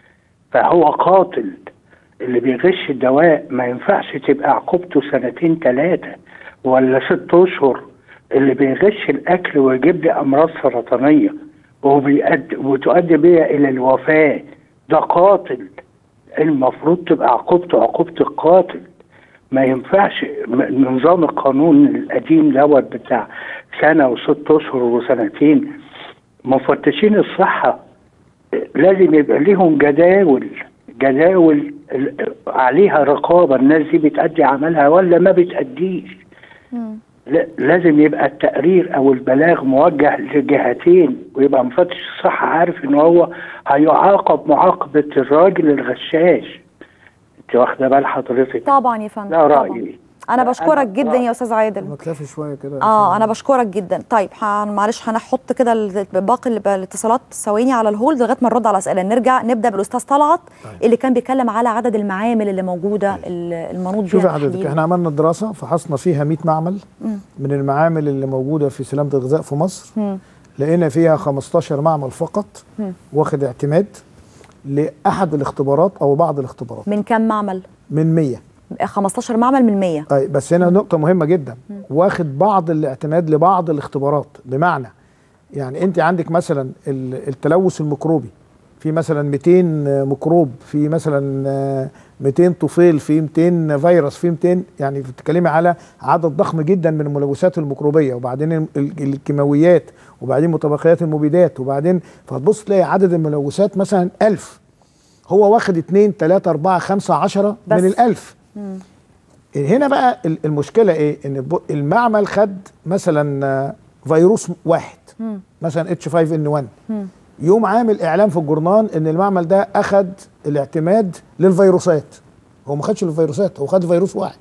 I: فهو قاتل اللي بيغش الدواء ما ينفعش تبقى عقوبته سنتين ثلاثة ولا ست أشهر اللي بيغش الأكل ويجيب لي أمراض سرطانية وبيؤدي وتؤدي بيها إلى الوفاة ده قاتل المفروض تبقى عقوبته عقوبة القاتل ما ينفعش م- نظام القانون القديم دوت بتاع سنة وست أشهر وسنتين مفتشين الصحة لازم يبقى ليهم جداول جداول ال- عليها رقابة الناس دي بتأدي عملها ولا ما بتأديش لا- لازم يبقى التقرير او البلاغ موجه لجهتين ويبقى مفتش الصحة عارف ان هو هيعاقب معاقبة الراجل الغشاش انت واخدة بال حضرتك
A: طبعا يا فندم
I: ده
A: طبعاً.
I: رأيي
A: أنا بشكرك جدا
I: رأيي.
A: يا أستاذ عادل
B: مكتفي شويه كده
A: اه انا بشكرك جدا طيب ه- معلش هنحط كده ال- باقي ال- الاتصالات ثواني على الهولد لغايه ما نرد على اسئله نرجع نبدا بالاستاذ طلعت اللي كان بيتكلم على عدد المعامل اللي موجوده ال- المنوط
B: شوفي
A: بيها
B: حضرتك
A: التحليل.
B: احنا عملنا دراسه فحصنا فيها 100 معمل
A: مم.
B: من المعامل اللي موجوده في سلامه الغذاء في مصر
A: مم.
B: لقينا فيها 15 معمل فقط
A: مم.
B: واخد اعتماد لاحد الاختبارات او بعض الاختبارات
A: من كام معمل
B: من 100
A: 15 معمل من 100
B: اي بس هنا نقطه مهمه جدا واخد بعض الاعتماد لبعض الاختبارات بمعنى يعني انت عندك مثلا ال- التلوث الميكروبي في مثلا 200 ميكروب في مثلا آه، 200 طفيل في 200 فيروس في 200 يعني بتتكلمي على عدد ضخم جدا من الملوثات الميكروبيه وبعدين ال- ال- الكيماويات وبعدين متبقيات المبيدات وبعدين فتبص تلاقي عدد الملوثات مثلا 1000 هو واخد 2 3 4 5 10
A: بس.
B: من الألف هنا بقى ال- المشكله ايه ان ب- المعمل خد مثلا آه، فيروس واحد مثلا اتش 5 ان 1 يوم عامل اعلان في الجورنال ان المعمل ده اخذ الاعتماد للفيروسات هو ما خدش الفيروسات هو خد فيروس واحد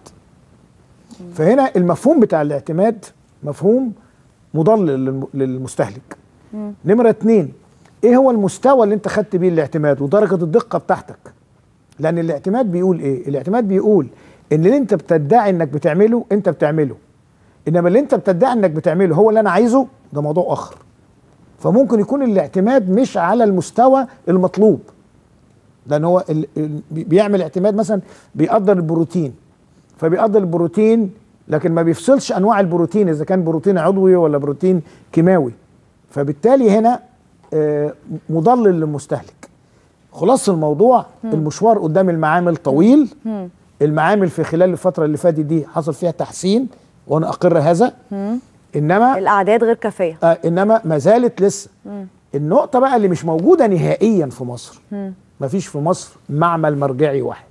B: فهنا المفهوم بتاع الاعتماد مفهوم مضلل للم- للمستهلك نمرة اتنين ايه هو المستوى اللي انت خدت بيه الاعتماد ودرجة الدقة بتاعتك لان الاعتماد بيقول ايه الاعتماد بيقول ان اللي انت بتدعي انك بتعمله انت بتعمله انما اللي انت بتدعي انك بتعمله هو اللي انا عايزه ده موضوع اخر فممكن يكون الاعتماد مش على المستوى المطلوب لان هو ال- ال- بي- بيعمل اعتماد مثلا بيقدر البروتين فبيقدر البروتين لكن ما بيفصلش انواع البروتين اذا كان بروتين عضوي ولا بروتين كيماوي فبالتالي هنا آه، مضلل للمستهلك خلاص الموضوع المشوار قدام المعامل طويل المعامل في خلال الفتره اللي فاتت دي حصل فيها تحسين وانا اقر هذا انما
A: الاعداد غير كافيه
B: آه انما ما زالت لسه النقطه بقى اللي مش موجوده نهائيا في مصر مفيش في مصر معمل مرجعي واحد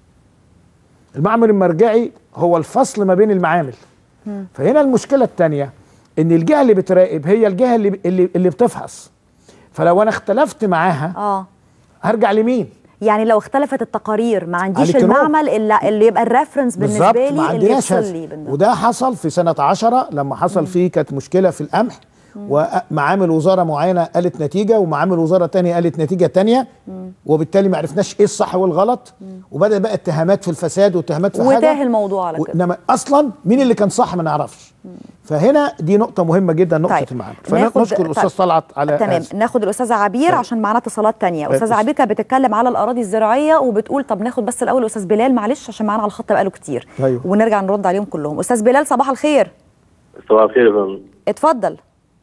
B: المعمل المرجعي هو الفصل ما بين المعامل فهنا المشكله الثانيه ان الجهه اللي بتراقب هي الجهه اللي اللي, اللي بتفحص فلو انا اختلفت معاها
A: اه
B: هرجع لمين
A: يعني لو اختلفت التقارير ما عنديش
B: عليك نور.
A: المعمل اللي, اللي يبقى الريفرنس بالنسبه
B: بالظبط
A: لي
B: ما
A: اللي
B: عندناش
A: يفصل
B: هذا
A: لي بين ده.
B: وده حصل في سنة عشرة لما حصل فيه كانت مشكلة في القمح ومعامل وزارة معينة قالت نتيجة ومعامل وزارة تانية قالت نتيجة تانية وبالتالي ما عرفناش ايه الصح والغلط وبدأ بقى اتهامات في الفساد واتهامات في حاجة
A: وتاه الموضوع على كده
B: انما اصلا مين اللي كان صح ما نعرفش فهنا دي نقطة مهمة جدا نقطة
A: طيب.
B: المعامل
A: ناخد-
B: فنشكر الأستاذ
A: طيب.
B: طلعت على
A: تمام
B: هذا.
A: ناخد الاستاذه عبير عشان معانا اتصالات تانية
B: طيب،
A: استاذه
B: أس-
A: عبير كانت بتتكلم على الاراضي الزراعيه وبتقول طب ناخد بس الاول استاذ بلال معلش عشان معانا على الخط بقاله كتير
B: أيوه.
A: ونرجع نرد عليهم كلهم استاذ بلال صباح الخير
J: صباح الخير يا فندم
A: اتفضل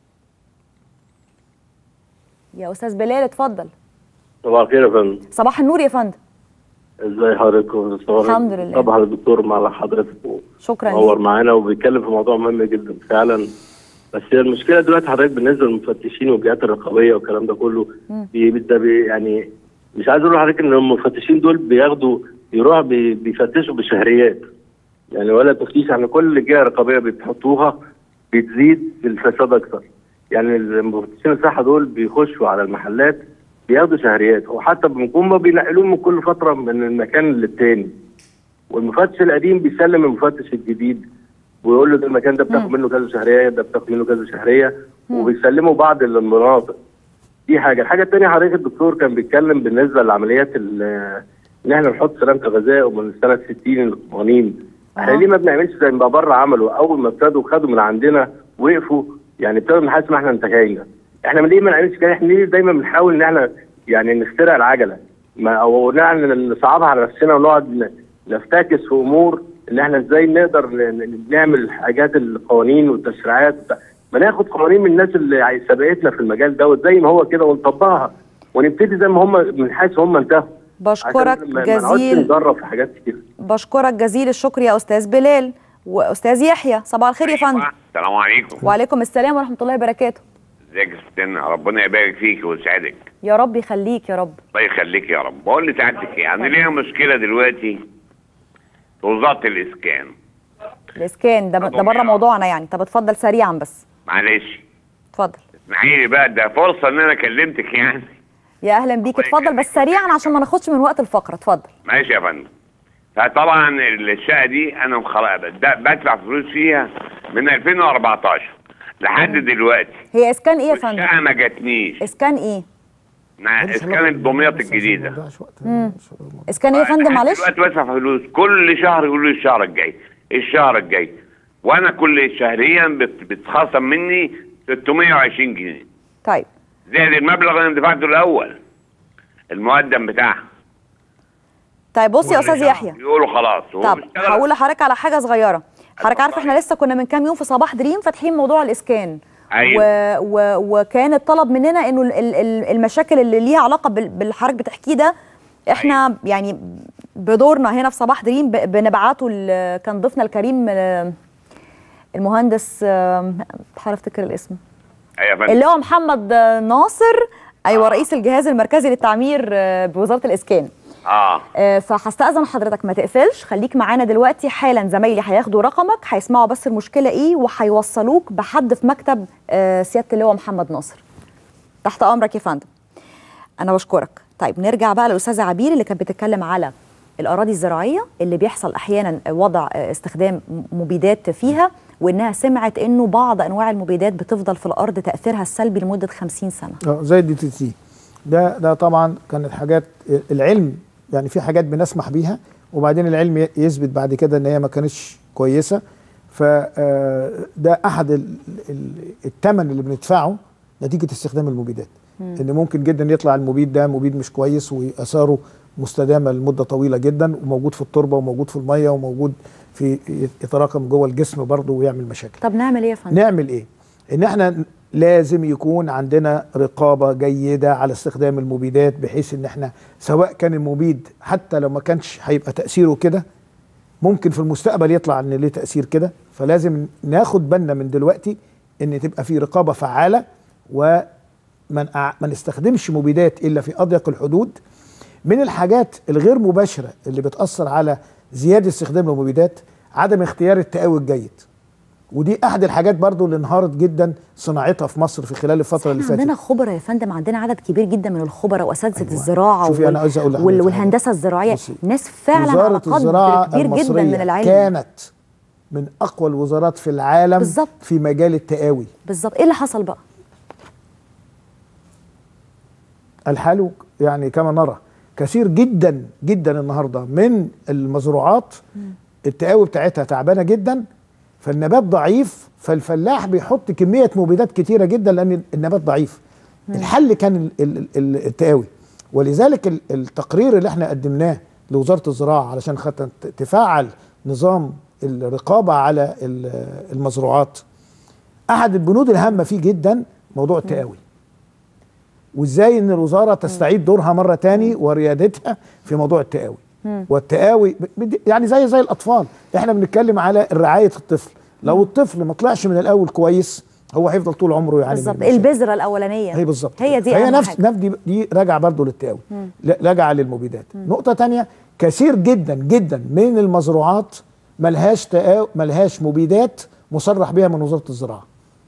A: يا استاذ بلال اتفضل
J: صباح الخير يا فندم
A: صباح النور يا فندم
J: ازاي حضرتك صباح
A: الحمد لله.
J: طبعا الدكتور مع حضرتك
A: شكرا
J: منور
A: ليك
J: معانا وبيتكلم في موضوع مهم جدا فعلا بس هي المشكله دلوقتي حضرتك بالنسبه للمفتشين والجهات الرقابيه والكلام ده كله بي ده بي يعني مش عايز اقول لحضرتك ان المفتشين دول بياخدوا يروحوا بي بيفتشوا بالشهريات يعني ولا تفتيش يعني كل جهه رقابيه بتحطوها بتزيد الفساد اكتر يعني المفتشين الصحه دول بيخشوا على المحلات بياخدوا شهريات وحتى بنكون بينقلوهم من كل فتره من المكان للتاني والمفتش القديم بيسلم المفتش الجديد ويقول له ده المكان ده بتاخد منه كذا شهريه ده بتاخد منه كذا شهريه وبيسلموا بعض المناطق دي حاجه الحاجه الثانيه حضرتك الدكتور كان بيتكلم بالنسبه لعمليات ال- ان احنا نحط سلامه الغذاء ومن سنه 60 للقوانين احنا ليه ما بنعملش زي ما بره عملوا اول ما ابتدوا خدوا من عندنا وقفوا يعني ابتدوا نحس ما احنا انتهينا احنا ليه ما نعملش كده احنا ليه دايما بنحاول ان احنا يعني نخترع العجله ما او نعمل نصعبها على نفسنا ونقعد ن- نفتكس في امور ان احنا ازاي نقدر ن- ن- نعمل حاجات القوانين والتشريعات وبتاع. ما ناخد قوانين من الناس اللي عاي- سبقتنا في المجال دوت زي ما هو كده ونطبقها ونبتدي زي ما هم من حيث هم انتهوا
A: بشكرك
J: عشان ما- ما نقعدش
A: جزيل
J: نجرب في حاجات كتير
A: بشكرك جزيل الشكر يا استاذ بلال واستاذ يحيى صباح الخير يا فندم
K: السلام عليكم
A: وعليكم السلام ورحمه الله وبركاته
K: ازيك يا ستنا ربنا يبارك فيك ويسعدك
A: يا رب يخليك يا رب
K: الله يخليك يا رب بقول لسعادتك ايه انا ليا مشكله دلوقتي في وزاره الاسكان
A: الاسكان ده ده بره موضوعنا يعني طب اتفضل سريعا بس
K: معلش
A: اتفضل
K: اسمعي لي بقى ده فرصه ان انا كلمتك يعني
A: يا اهلا بيك اتفضل بس سريعا عشان ما ناخدش من وقت الفقره اتفضل
K: ماشي يا فندم فطبعا الشقه دي انا مخلق ده بدفع فلوس فيها من 2014 لحد دلوقتي
A: هي اسكان ايه يا فندم
K: الشقه ما جاتنيش
A: اسكان ايه
K: مع اسكان دمياط الجديده
A: مم. اسكان ايه يا فندم معلش
K: دلوقتي بدفع فلوس كل شهر يقولوا لي الشهر الجاي الشهر الجاي وانا كل شهريا بت- بتخصم مني 620 جنيه
A: طيب
K: زائد المبلغ اللي انا دفعته الاول المقدم بتاعها
A: طيب بص يا
K: كل
A: استاذ
K: شهر
A: يحيى
K: يقولوا خلاص هو
A: طب
K: بيشتغل.
A: هقول لحضرتك على حاجه صغيره حضرتك عارف احنا لسه كنا من كام يوم في صباح دريم فاتحين موضوع الاسكان
K: أيوة.
A: و... و... وكان الطلب مننا انه ال- ال- ال- المشاكل اللي ليها علاقه بال... باللي حضرتك بتحكيه ده احنا يعني بدورنا هنا في صباح دريم ب... بنبعته ل... كان ضيفنا الكريم آه، المهندس آه، بحاول افتكر الاسم
K: ايوه يا فندم
A: اللي هو محمد ناصر ايوه رئيس الجهاز المركزي للتعمير آه، بوزاره الاسكان
K: اه
A: آه، فهستأذن حضرتك ما تقفلش خليك معانا دلوقتي حالا زمايلي هياخدوا رقمك هيسمعوا بس المشكله ايه وهيوصلوك بحد في مكتب آه، سياده اللواء محمد ناصر تحت امرك يا فندم انا بشكرك طيب نرجع بقى للاستاذه عبير اللي كانت بتتكلم على الاراضي الزراعيه اللي بيحصل احيانا وضع آه، استخدام مبيدات فيها وانها سمعت انه بعض انواع المبيدات بتفضل في الارض تاثيرها السلبي لمده 50 سنه
B: اه زي الدي تي سي ده ده طبعا كانت حاجات العلم يعني في حاجات بنسمح بيها وبعدين العلم ي- يثبت بعد كده ان هي ما كانتش كويسه فده احد ال- ال- الثمن اللي بندفعه نتيجه استخدام المبيدات
L: مم.
B: ان ممكن جدا يطلع المبيد ده مبيد مش كويس واثاره مستدامه لمده طويله جدا وموجود في التربه وموجود في الميه وموجود في يتراكم جوه الجسم برضه ويعمل مشاكل
A: طب نعمل ايه يا فندم
B: نعمل ايه ان احنا لازم يكون عندنا رقابه جيده على استخدام المبيدات بحيث ان احنا سواء كان المبيد حتى لو ما كانش هيبقى تاثيره كده ممكن في المستقبل يطلع ان ليه تاثير كده فلازم ناخد بالنا من دلوقتي ان تبقى في رقابه فعاله وما نع- ما نستخدمش مبيدات الا في اضيق الحدود من الحاجات الغير مباشره اللي بتاثر على زياده استخدام المبيدات عدم اختيار التقاوي الجيد ودي احد الحاجات برضو اللي انهارت جدا صناعتها في مصر في خلال الفتره اللي
A: احنا عندنا
B: فاتت
A: خبراء يا فندم عندنا عدد كبير جدا من الخبراء واساتذه أيوة. الزراعه
B: شوفي أنا عايز أقول لحضرتك
A: وال...
B: حاجة.
A: والهندسه الزراعيه ناس فعلا على
B: وزاره
A: قدر
B: الزراعه
A: كبير جدا
B: المصريه
A: من العلم
B: كانت من اقوى الوزارات في العالم
A: بالظبط.
B: في مجال التقاوي
A: بالظبط ايه اللي حصل بقى
B: الحال يعني كما نرى كثير جدا جدا النهارده من المزروعات التقاوي بتاعتها تعبانه جدا فالنبات ضعيف فالفلاح بيحط كميه مبيدات كتيره جدا لان النبات ضعيف الحل كان ال- ال- ال- التقاوي ولذلك ال- التقرير اللي احنا قدمناه لوزاره الزراعه علشان خاطر ت- تفعل نظام الرقابه على ال- المزروعات احد البنود الهامه فيه جدا موضوع التقاوي وازاي ان الوزاره تستعيد دورها مره تاني وريادتها في موضوع التقاوي والتقاوي ب- بد- يعني زي زي الاطفال احنا بنتكلم على رعايه الطفل لو الطفل ما طلعش من الاول كويس هو هيفضل طول عمره يعني
A: بالظبط
B: من المشاكل.
A: البذره الاولانيه
B: هي بالظبط
A: هي دي
B: هي
A: أهم
B: نفس
A: حاجة.
B: نفس دي, دي راجعه برضه للتقاوي
A: مم.
B: لا- راجعه للمبيدات نقطه تانية كثير جدا جدا من المزروعات ملهاش تقاو ملهاش مبيدات مصرح بها من وزاره الزراعه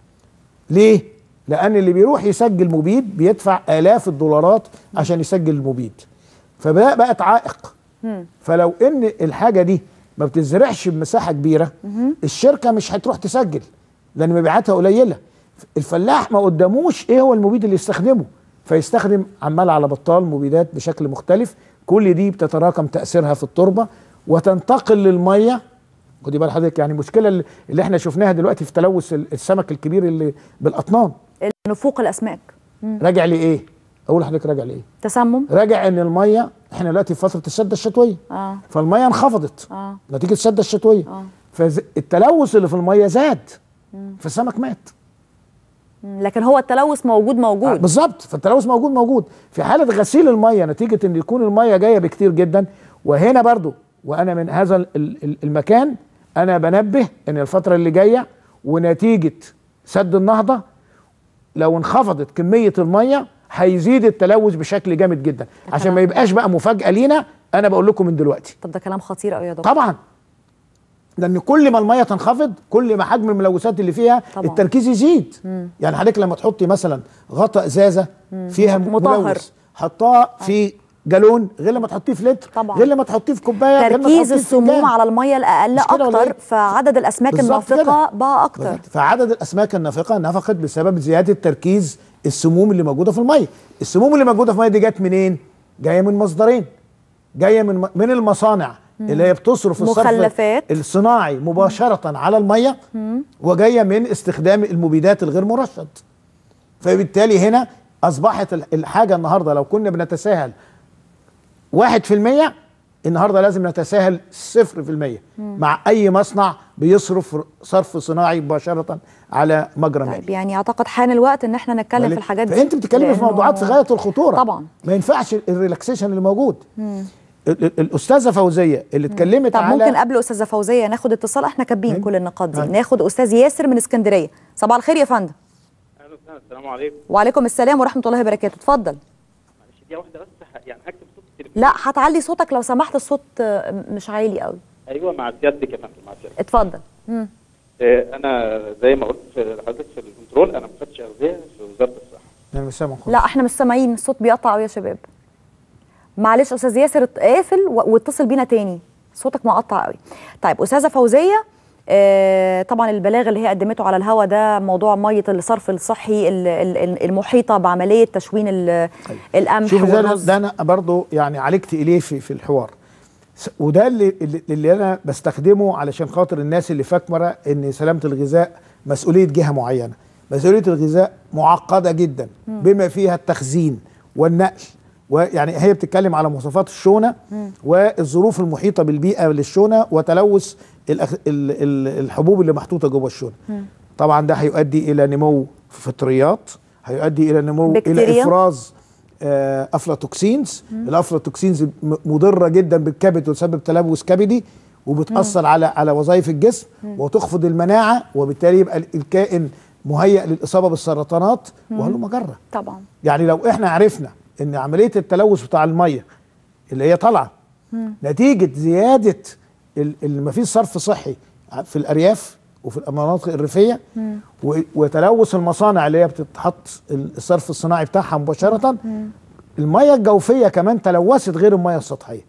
B: ليه لان اللي بيروح يسجل مبيد بيدفع الاف الدولارات عشان يسجل المبيد فبقى بقت عائق فلو ان الحاجه دي ما بتزرعش بمساحه كبيره الشركه مش هتروح تسجل لان مبيعاتها قليله الفلاح ما قداموش ايه هو المبيد اللي يستخدمه فيستخدم عمال على بطال مبيدات بشكل مختلف كل دي بتتراكم تاثيرها في التربه وتنتقل للميه خدي بال حضرتك يعني المشكله اللي- اللي احنا شفناها دلوقتي في تلوث ال- السمك الكبير اللي بالاطنان
A: نفوق الاسماك مم.
B: راجع لايه؟ اقول لحضرتك راجع لايه؟
A: تسمم
B: راجع ان الميه احنا دلوقتي في فتره السده الشتويه
A: اه
B: فالميه انخفضت
A: اه
B: نتيجه السده الشتويه
A: اه
B: فالتلوث اللي في الميه زاد فالسمك مات
A: مم. لكن هو التلوث موجود موجود
B: بالظبط فالتلوث موجود موجود في حاله غسيل الميه نتيجه ان يكون الميه جايه بكتير جدا وهنا برضو وانا من هذا ال- ال- المكان انا بنبه ان الفتره اللي جايه ونتيجه سد النهضه لو انخفضت كميه الميه هيزيد التلوث بشكل جامد جدا عشان ما يبقاش بقى مفاجاه لينا انا بقول لكم من دلوقتي
A: طب ده كلام خطير قوي يا دكتور
B: طبعا لان كل ما الميه تنخفض كل ما حجم الملوثات اللي فيها
A: طبعا.
B: التركيز يزيد
A: مم.
B: يعني حضرتك لما تحطي مثلا غطا ازازه
A: مم.
B: فيها
A: مطهر.
B: ملوث حطها في جالون غير لما تحطيه في لتر
A: طبعا.
B: غير لما تحطيه في كوبايه غير لما
A: تركيز
B: تحطيه في
A: السموم
B: فنجان.
A: على الميه الاقل
B: مش كده ولا
A: اكتر
B: إيه؟
A: فعدد الاسماك
B: بالظبط
A: النافقه
B: كده.
A: بقى اكتر
B: فعدد الاسماك النافقه نفقت بسبب زياده تركيز السموم اللي موجوده في الميه السموم اللي موجوده في الميه دي جت منين جايه من مصدرين جايه من من المصانع اللي هي بتصرف الصرف
A: مخلفات.
B: الصناعي مباشره على الميه
A: مم.
B: وجايه من استخدام المبيدات الغير مرشد فبالتالي هنا اصبحت ال- الحاجه النهارده لو كنا بنتساهل 1% النهارده لازم نتساهل 0% مع اي مصنع بيصرف صرف صناعي مباشره على مجرى مالي
A: طيب يعني اعتقد حان الوقت ان احنا نتكلم في الحاجات دي
B: فانت بتتكلمي في
A: لأنه-
B: موضوعات في غايه الخطوره
A: طبعا
B: ما ينفعش الريلاكسيشن اللي موجود
A: مم.
B: ال- ال- الاستاذه فوزيه اللي اتكلمت
A: طب
B: على
A: ممكن قبل استاذه فوزيه ناخد اتصال احنا كاتبين كل النقاط دي
B: أيوة.
A: ناخد استاذ ياسر من اسكندريه صباح الخير يا فندم
M: اهلا وسهلا السلام عليكم
A: وعليكم السلام ورحمه الله وبركاته اتفضل
M: معلش دقيقه واحده بس ه- يعني هكتب صوت التليفون
A: لا هتعلي صوتك لو سمحت الصوت آه، مش عالي قوي
L: ايوه مع سيادتك يا فندم مع سيادتك
A: اتفضل مم.
L: آه، انا زي ما قلت في- لحضرتك في الكنترول انا مفتش اغذيه في وزاره الصحه
B: انا مش سامع خالص
A: لا احنا مش سامعين الصوت بيقطع قوي يا شباب معلش استاذ ياسر ات- اقفل و- واتصل بينا تاني صوتك مقطع قوي طيب استاذه فوزيه آه طبعا البلاغ اللي هي قدمته على الهوا ده موضوع ميه الصرف الصحي ال- ال- المحيطه بعمليه تشوين ال- القمح
B: شوف ده أنا,
A: والرز
B: ده انا برضو يعني عالجت اليه في, في الحوار س- وده اللي, اللي, اللي انا بستخدمه علشان خاطر الناس اللي فاكره ان سلامه الغذاء مسؤوليه جهه معينه مسؤوليه الغذاء معقده جدا بما فيها التخزين والنقل ويعني هي بتتكلم على مواصفات الشونه والظروف المحيطه بالبيئه للشونه وتلوث الأخ- ال- ال- الحبوب اللي محطوطه جوه الشونه طبعا ده هيؤدي الى نمو فطريات هيؤدي الى نمو
A: بكتيريا.
B: الى افراز آه، افلاتوكسينز الافلاتوكسينز م- مضره جدا بالكبد وتسبب تلوث كبدي وبتاثر على على وظائف الجسم وتخفض المناعه وبالتالي يبقى ال- الكائن مهيئ للاصابه بالسرطانات وهلو مجره
A: طبعا
B: يعني لو احنا عرفنا ان عمليه التلوث بتاع الميه اللي هي طالعه نتيجه زياده ال- اللي ما فيش صرف صحي في الارياف وفي المناطق الريفيه و- وتلوث المصانع اللي هي بتتحط الصرف الصناعي بتاعها مباشره الميه الجوفيه كمان تلوثت غير الميه السطحيه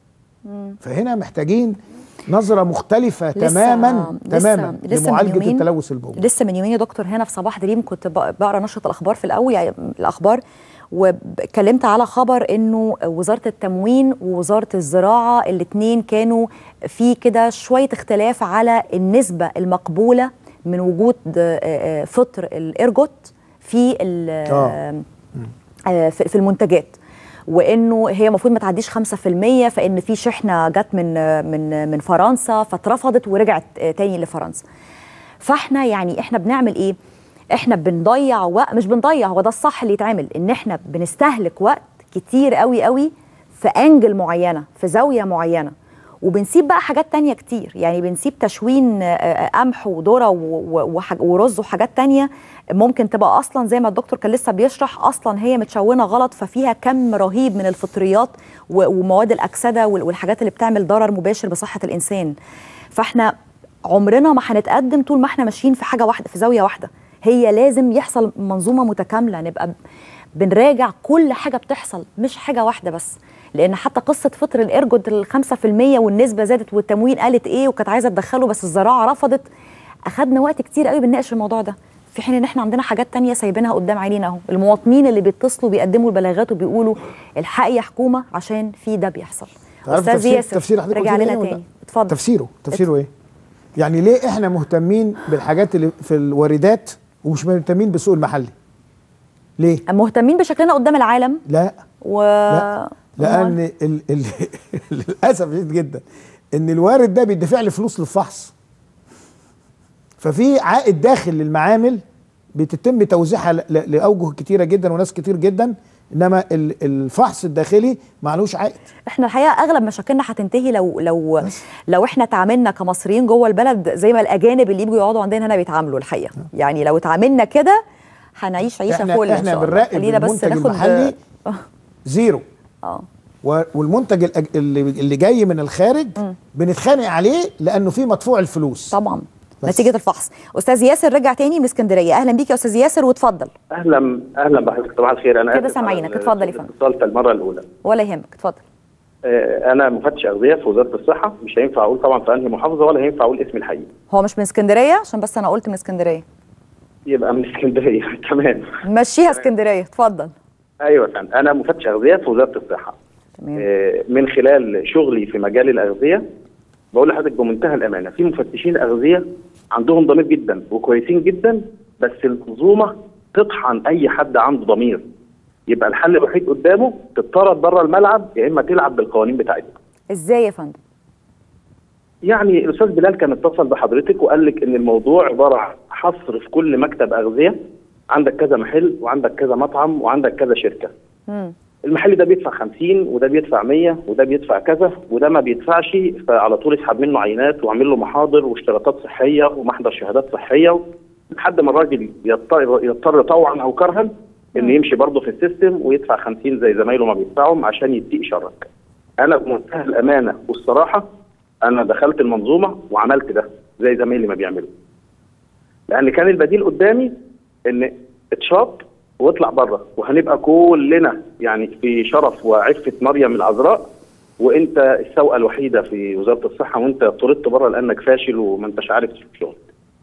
B: فهنا محتاجين نظره مختلفه
A: لسه-
B: تماما
A: لسه-
B: تماما
A: لسه من
B: لمعالجه
A: يومين-
B: التلوث البولي
A: لسه من يومين يا دكتور هنا في صباح دريم كنت بق- بقرا نشره الاخبار في الاول يعني الاخبار واتكلمت على خبر انه وزاره التموين ووزاره الزراعه الاثنين كانوا في كده شويه اختلاف على النسبه المقبوله من وجود آه، آه، فطر الارجوت في ال-
B: آه.
A: آه، في في المنتجات وانه هي المفروض ما تعديش 5% فان في شحنه جت من آه، من من فرنسا فاترفضت ورجعت آه، تاني لفرنسا فاحنا يعني احنا بنعمل ايه احنا بنضيع وقت مش بنضيع هو ده الصح اللي يتعمل ان احنا بنستهلك وقت كتير قوي قوي في انجل معينه في زاويه معينه وبنسيب بقى حاجات تانية كتير يعني بنسيب تشوين آه، آه، قمح وذره و- و- وحاج- ورز وحاجات تانية ممكن تبقى اصلا زي ما الدكتور كان لسه بيشرح اصلا هي متشونه غلط ففيها كم رهيب من الفطريات و- ومواد الاكسده وال- والحاجات اللي بتعمل ضرر مباشر بصحه الانسان فاحنا عمرنا ما هنتقدم طول ما احنا ماشيين في حاجه واحده في زاويه واحده هي لازم يحصل منظومه متكامله نبقى ب- بنراجع كل حاجه بتحصل مش حاجه واحده بس لان حتى قصه فطر الارجود ال 5% والنسبه زادت والتموين قالت ايه وكانت عايزه تدخله بس الزراعه رفضت اخدنا وقت كتير قوي بنناقش الموضوع ده في حين ان احنا عندنا حاجات تانية سايبينها قدام عينينا اهو المواطنين اللي بيتصلوا بيقدموا البلاغات وبيقولوا الحقي يا حكومه عشان في ده بيحصل
B: تعرف
A: استاذ
B: تفسير-
A: ياسر
B: تفسير حضرتك
A: رجع
B: قلت لي
A: لنا
B: إيه ولا
A: تاني
B: لا؟
A: اتفضل
B: تفسيره تفسيره ايه يعني ليه احنا مهتمين بالحاجات اللي في الواردات ومش مهتمين بالسوق المحلي ليه
A: مهتمين بشكلنا قدام العالم
B: لا
A: و
B: لا لان ال... ال... للاسف شديد جدا ان الوارد ده بيدفع لي فلوس للفحص ففي عائد داخل للمعامل بتتم توزيعها ل... ل- لاوجه كتيره جدا وناس كتير جدا انما ال... الفحص الداخلي معلوش عائد
A: احنا الحقيقه اغلب مشاكلنا هتنتهي لو لو لو احنا تعاملنا كمصريين جوه البلد زي ما الاجانب اللي يجوا يقعدوا عندنا هنا بيتعاملوا الحقيقه يعني لو اتعاملنا كده هنعيش عيشه
B: احنا
A: فل ان
B: احنا
A: شاء الله
B: بنراقب
A: خلينا بس
B: المنتج
A: ناخد
B: المحلي زيرو
A: اه
B: و- والمنتج الأج- اللي اللي جاي من الخارج بنتخانق عليه لانه فيه مدفوع الفلوس
A: طبعا
B: بس.
A: نتيجه الفحص استاذ ياسر رجع تاني من اسكندريه اهلا بيك يا استاذ ياسر واتفضل
J: اهلا اهلا بحضرتك صباح الخير انا
A: كده
J: آسف على
A: سامعينك. اتفضل يا فندم.
J: الاتصال في المره الاولى
A: ولا يهمك اتفضل
J: آه، انا مفتش اغذيه في وزاره الصحه مش هينفع اقول طبعا في انهي محافظه ولا هينفع اقول اسمي الحقيقي
A: هو مش من اسكندريه عشان بس انا قلت من اسكندريه
J: يبقى من اسكندريه تمام
A: مشيها اسكندريه اتفضل
J: ايوه يا فندم انا مفتش اغذيه في وزاره الصحه
A: تمام
J: آه، من خلال شغلي في مجال الاغذيه بقول لحضرتك بمنتهى الامانه في مفتشين اغذيه عندهم ضمير جدا وكويسين جدا بس المنظومه تطحن اي حد عنده ضمير يبقى الحل الوحيد قدامه تتطرد بره الملعب يا اما تلعب بالقوانين بتاعتنا
A: ازاي يا فندم
J: يعني الاستاذ بلال كان اتصل بحضرتك وقال لك ان الموضوع عباره عن حصر في كل مكتب اغذيه عندك كذا محل وعندك كذا مطعم وعندك كذا شركه
A: مم.
J: المحل ده بيدفع 50 وده بيدفع 100 وده بيدفع كذا وده ما بيدفعش فعلى طول يسحب منه عينات واعمل له محاضر واشتراطات صحيه ومحضر شهادات صحيه لحد ما الراجل يضطر يضطر طوعا او كرها
L: انه يمشي برضه في السيستم ويدفع 50 زي زمايله ما بيدفعهم عشان يتقي شرك انا بمنتهى الامانه والصراحه انا دخلت المنظومه وعملت ده زي زمايلي ما بيعملوا لان كان البديل قدامي ان اتشاط واطلع بره وهنبقى كلنا يعني في شرف وعفه مريم العذراء وانت السوقه الوحيده في وزاره الصحه وانت طردت بره لانك فاشل وما انتش عارف تشوف شغل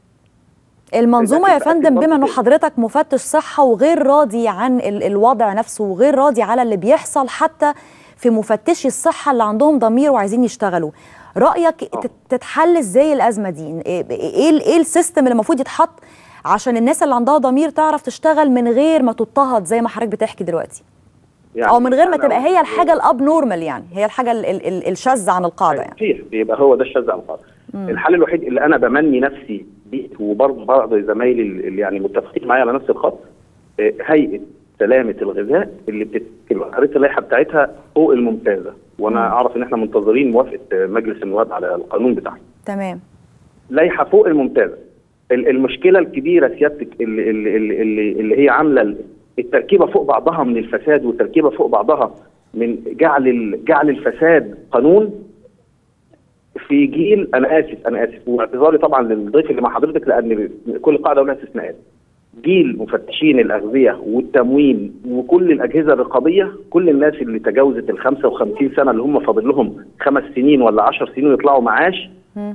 A: المنظومه يا
L: تبقى
A: فندم
L: في
A: بما انه
L: ضغط.
A: حضرتك مفتش صحه وغير راضي عن ال- الوضع نفسه وغير راضي على اللي بيحصل حتى في مفتشي الصحه اللي عندهم ضمير وعايزين يشتغلوا رايك تت- تتحل ازاي الازمه دي ايه ايه ال- ايه السيستم اللي المفروض يتحط عشان الناس اللي عندها ضمير تعرف تشتغل من غير ما تضطهد زي ما حضرتك بتحكي دلوقتي
L: يعني
A: او من غير ما
L: أنا-
A: تبقى هي الحاجه الاب نورمال يعني هي الحاجه ال- ال- ال- الشاذه عن القاعده يعني
L: صحيح بيبقى هو ده الشاذ عن القاعده
A: مم.
L: الحل الوحيد اللي انا بمني نفسي بيه وبرضه بعض زمايلي اللي يعني متفقين معايا على نفس الخط آه، هيئه سلامه الغذاء اللي بتتكلم قريت اللائحه بتاعتها فوق الممتازه وانا اعرف ان احنا منتظرين موافقه آه، مجلس النواب على القانون بتاعها
A: تمام
L: لائحه فوق الممتازه ال- المشكله الكبيره سيادتك اللي, اللي, اللي, اللي, اللي هي عامله ال- التركيبه فوق بعضها من الفساد والتركيبه فوق بعضها من جعل ال- جعل الفساد قانون في جيل انا اسف انا اسف واعتذاري طبعا للضيف اللي مع حضرتك لان كل قاعده ولها استثناءات جيل مفتشين الاغذيه والتموين وكل الاجهزه الرقابيه كل الناس اللي تجاوزت ال 55 سنه اللي هم فاضل لهم خمس سنين ولا 10 سنين يطلعوا معاش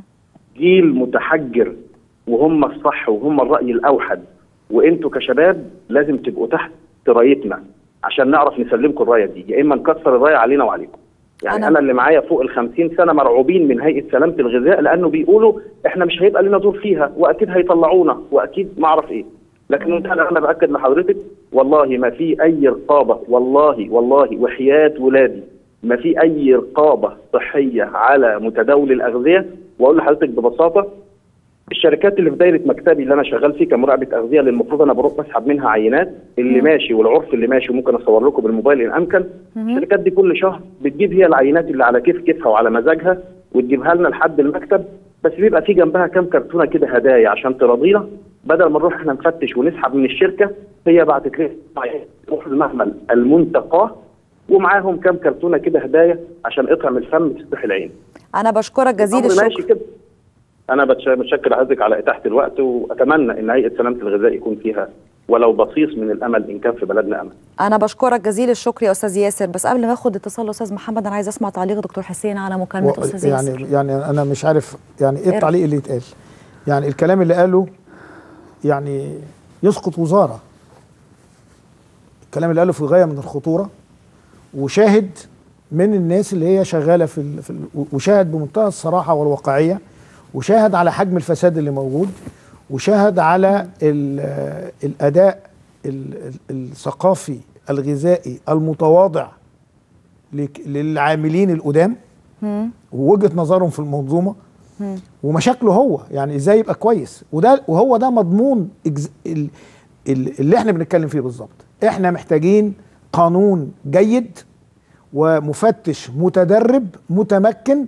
L: جيل متحجر وهم الصح وهم الرأي الأوحد وانتوا كشباب لازم تبقوا تحت رايتنا عشان نعرف نسلمكم الرايه دي يا اما نكسر الرايه علينا وعليكم يعني
A: أنا-
L: انا, أنا اللي معايا فوق ال 50 سنه مرعوبين من هيئه سلامه الغذاء لانه بيقولوا احنا مش هيبقى لنا دور فيها واكيد هيطلعونا واكيد ما اعرف ايه لكن انت انا باكد لحضرتك والله ما في اي رقابه والله والله وحياه ولادي ما في اي رقابه صحيه على متداول الاغذيه واقول لحضرتك ببساطه الشركات اللي في دايره مكتبي اللي انا شغال فيه كمراقبه اغذيه اللي المفروض انا بروح بسحب منها عينات اللي ماشي والعرف اللي ماشي وممكن اصور لكم بالموبايل ان امكن الشركات دي كل شهر بتجيب هي العينات اللي على كيف كيفها وعلى مزاجها وتجيبها لنا لحد المكتب بس بيبقى في جنبها كام كرتونه كده هدايا عشان تراضينا بدل ما نروح احنا نفتش ونسحب من الشركه هي بعتت لنا تروح المعمل المنتقاه ومعاهم كام كرتونه كده هدايا عشان اطعم الفم تفتح العين
A: انا بشكرك جزيل
L: الأمر ماشي
A: الشكر
L: كده انا بتش- بتشكر حضرتك على اتاحه الوقت واتمنى ان هيئه سلامه الغذاء يكون فيها ولو بصيص من الامل ان كان في بلدنا امل
A: انا بشكرك جزيل الشكر يا استاذ ياسر بس قبل ما اخد اتصال استاذ محمد انا عايز اسمع تعليق دكتور حسين على مكالمه
B: و-
A: استاذ ياسر
B: يعني يعني انا مش عارف يعني ايه
A: إيه
B: التعليق اللي يتقال يعني الكلام اللي قاله يعني يسقط وزاره الكلام اللي قاله في غايه من الخطوره وشاهد من الناس اللي هي شغاله في, ال... في ال... وشاهد بمنتهى الصراحه والواقعيه وشاهد على حجم الفساد اللي موجود وشاهد على ال... الاداء ال... ال- الثقافي الغذائي المتواضع لك... للعاملين القدام
A: مم.
B: ووجهه نظرهم في المنظومه
A: مم.
B: ومشاكله هو يعني ازاي يبقى كويس وده وهو ده مضمون إجز... ال... ال- اللي احنا بنتكلم فيه بالظبط احنا محتاجين قانون جيد ومفتش متدرب متمكن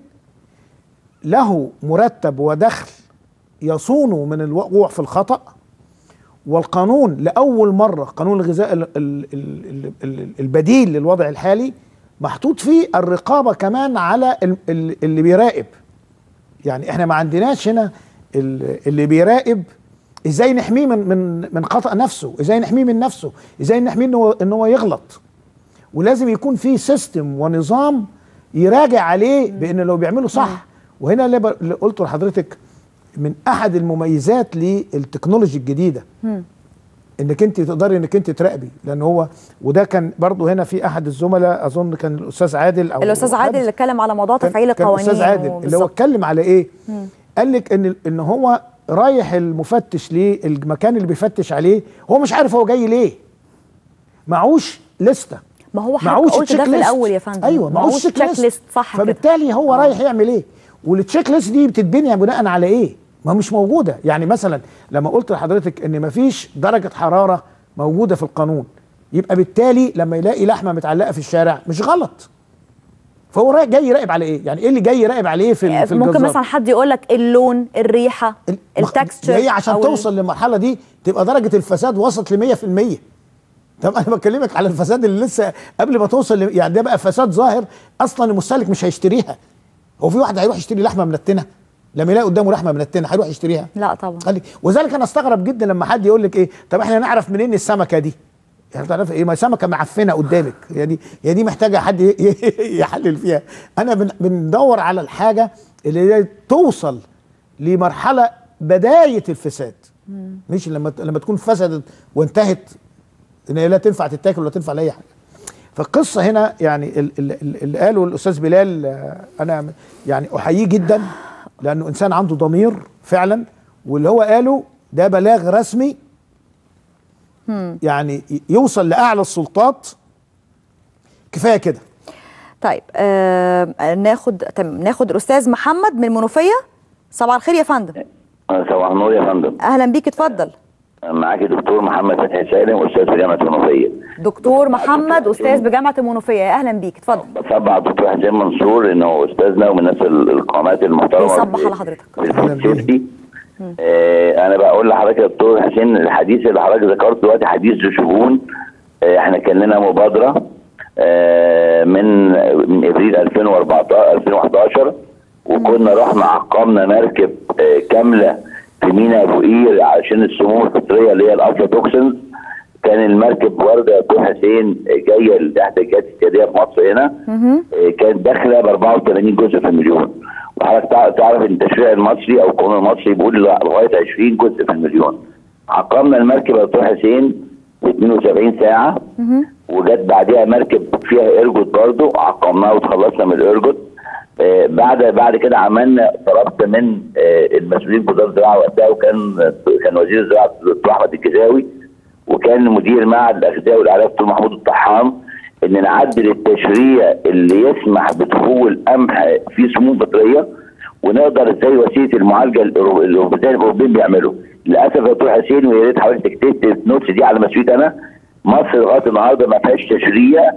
B: له مرتب ودخل يصونه من الوقوع في الخطأ والقانون لأول مرة قانون الغذاء ال- ال- ال- ال- البديل للوضع الحالي محطوط فيه الرقابة كمان على ال- ال- اللي بيراقب يعني احنا ما عندناش هنا ال- اللي بيراقب ازاي نحميه من من من خطأ نفسه ازاي نحميه من نفسه ازاي نحميه ان هو ان هو يغلط ولازم يكون في سيستم ونظام يراجع عليه بان لو بيعمله صح وهنا اللي ب- اللي قلته لحضرتك من احد المميزات للتكنولوجي الجديده
A: مم.
B: انك انت تقدري انك انت تراقبي لان هو وده كان برضه هنا في احد الزملاء اظن كان الاستاذ عادل او
A: الاستاذ عادل اللي اتكلم على موضوع
B: كان-
A: تفعيل
B: كان
A: القوانين
B: الاستاذ عادل اللي هو
A: وبالظبط.
B: اتكلم على ايه
A: مم.
B: قال لك ان ان هو رايح المفتش ليه المكان اللي بيفتش عليه هو مش عارف هو جاي ليه معوش لستة
A: ما هو حضرتك
B: معوش
A: قلت ده
B: تشيك
A: في
B: ليست.
A: الاول يا فندم
B: ايوه معوش
A: معوش
B: تشيك
A: تشيك
B: ليست.
A: ليست صح كده
B: فبالتالي هو
A: آه.
B: رايح يعمل ايه والتشيك ليست دي بتتبني بناء على ايه ما مش موجوده يعني مثلا لما قلت لحضرتك ان مفيش درجه حراره موجوده في القانون يبقى بالتالي لما يلاقي لحمه متعلقه في الشارع مش غلط فهو رايح جاي يراقب على ايه يعني ايه اللي جاي يراقب عليه في ال- في
A: ممكن
B: الجزار؟
A: مثلا حد يقول لك اللون الريحه التكستشر
B: هي عشان
A: أو ال-
B: توصل للمرحله دي تبقى درجه الفساد وصلت ل 100% طب انا بكلمك على الفساد اللي لسه قبل ما توصل ل- يعني ده بقى فساد ظاهر اصلا المستهلك مش هيشتريها هو في واحد هيروح يشتري لحمه منتنه لما يلاقي قدامه لحمه منتنه هيروح يشتريها
A: لا طبعا
B: خلي وذلك انا استغرب جدا لما حد يقول لك ايه طب احنا نعرف منين السمكه دي يعني تعرف ايه ما سمكه معفنه قدامك هي دي هي دي محتاجه حد ي- ي- يحلل فيها انا بن- بندور على الحاجه اللي هي توصل لمرحله بدايه الفساد مش لما لما تكون فسدت وانتهت ان هي لا تنفع تتاكل ولا تنفع لاي حاجه فالقصه هنا يعني ال- ال- ال- اللي قاله الاستاذ بلال آه، انا يعني احييه جدا لانه انسان عنده ضمير فعلا واللي هو قاله ده بلاغ رسمي
A: مم.
B: يعني ي- يوصل لاعلى السلطات كفايه كده
A: طيب آه ناخد تمام ناخد الاستاذ محمد من المنوفيه صباح الخير يا فندم
M: صباح النور يا فندم
A: اهلا بيك اتفضل
M: معاكي دكتور محمد فتحي سالم استاذ في جامعه المنوفيه
A: دكتور محمد استاذ بجامعه المنوفيه يا اهلا بيك اتفضل
M: بصبع دكتور حسين منصور انه استاذنا ومن الناس ال- القامات المحترمه
A: يصبح على حضرتك
M: في الفود سيفتي آه انا بقول لحضرتك يا دكتور حسين الحديث اللي حضرتك ذكرته دلوقتي حديث ذو شؤون آه احنا كان لنا مبادره آه من من ابريل 2014 2011 وكنا رحنا عقمنا مركب آه كامله في ميناء ابو قير عشان السموم الفطريه اللي هي الافلاتوكسنز كان المركب وارده دكتور حسين جايه تحت الجهات السياديه في مصر هنا آه، كانت داخله ب 84 جزء في المليون وحضرتك تع- تعرف ان التشريع المصري او القانون المصري بيقول لغايه 20 جزء في المليون عقمنا المركب يا دكتور حسين في 72 ساعه وجت بعدها مركب فيها ارجوت برضه عقمناها وتخلصنا من الارجوت آه بعد بعد كده عملنا طلبت من آه المسؤولين في وزاره الزراعه وقتها وكان كان وزير الزراعه الدكتور احمد الجزاوي وكان مدير معهد الاغذيه والاعلاف دكتور محمود الطحان ان نعدل التشريع اللي يسمح بدخول قمح فيه سموم فطريه ونقدر ازاي وسيله المعالجه الأورو- اللي زي الاوروبيين بيعملوا للاسف يا دكتور حسين ويا ريت حضرتك تكتب النوتس دي على مسؤوليتي انا مصر لغايه النهارده ما فيهاش تشريع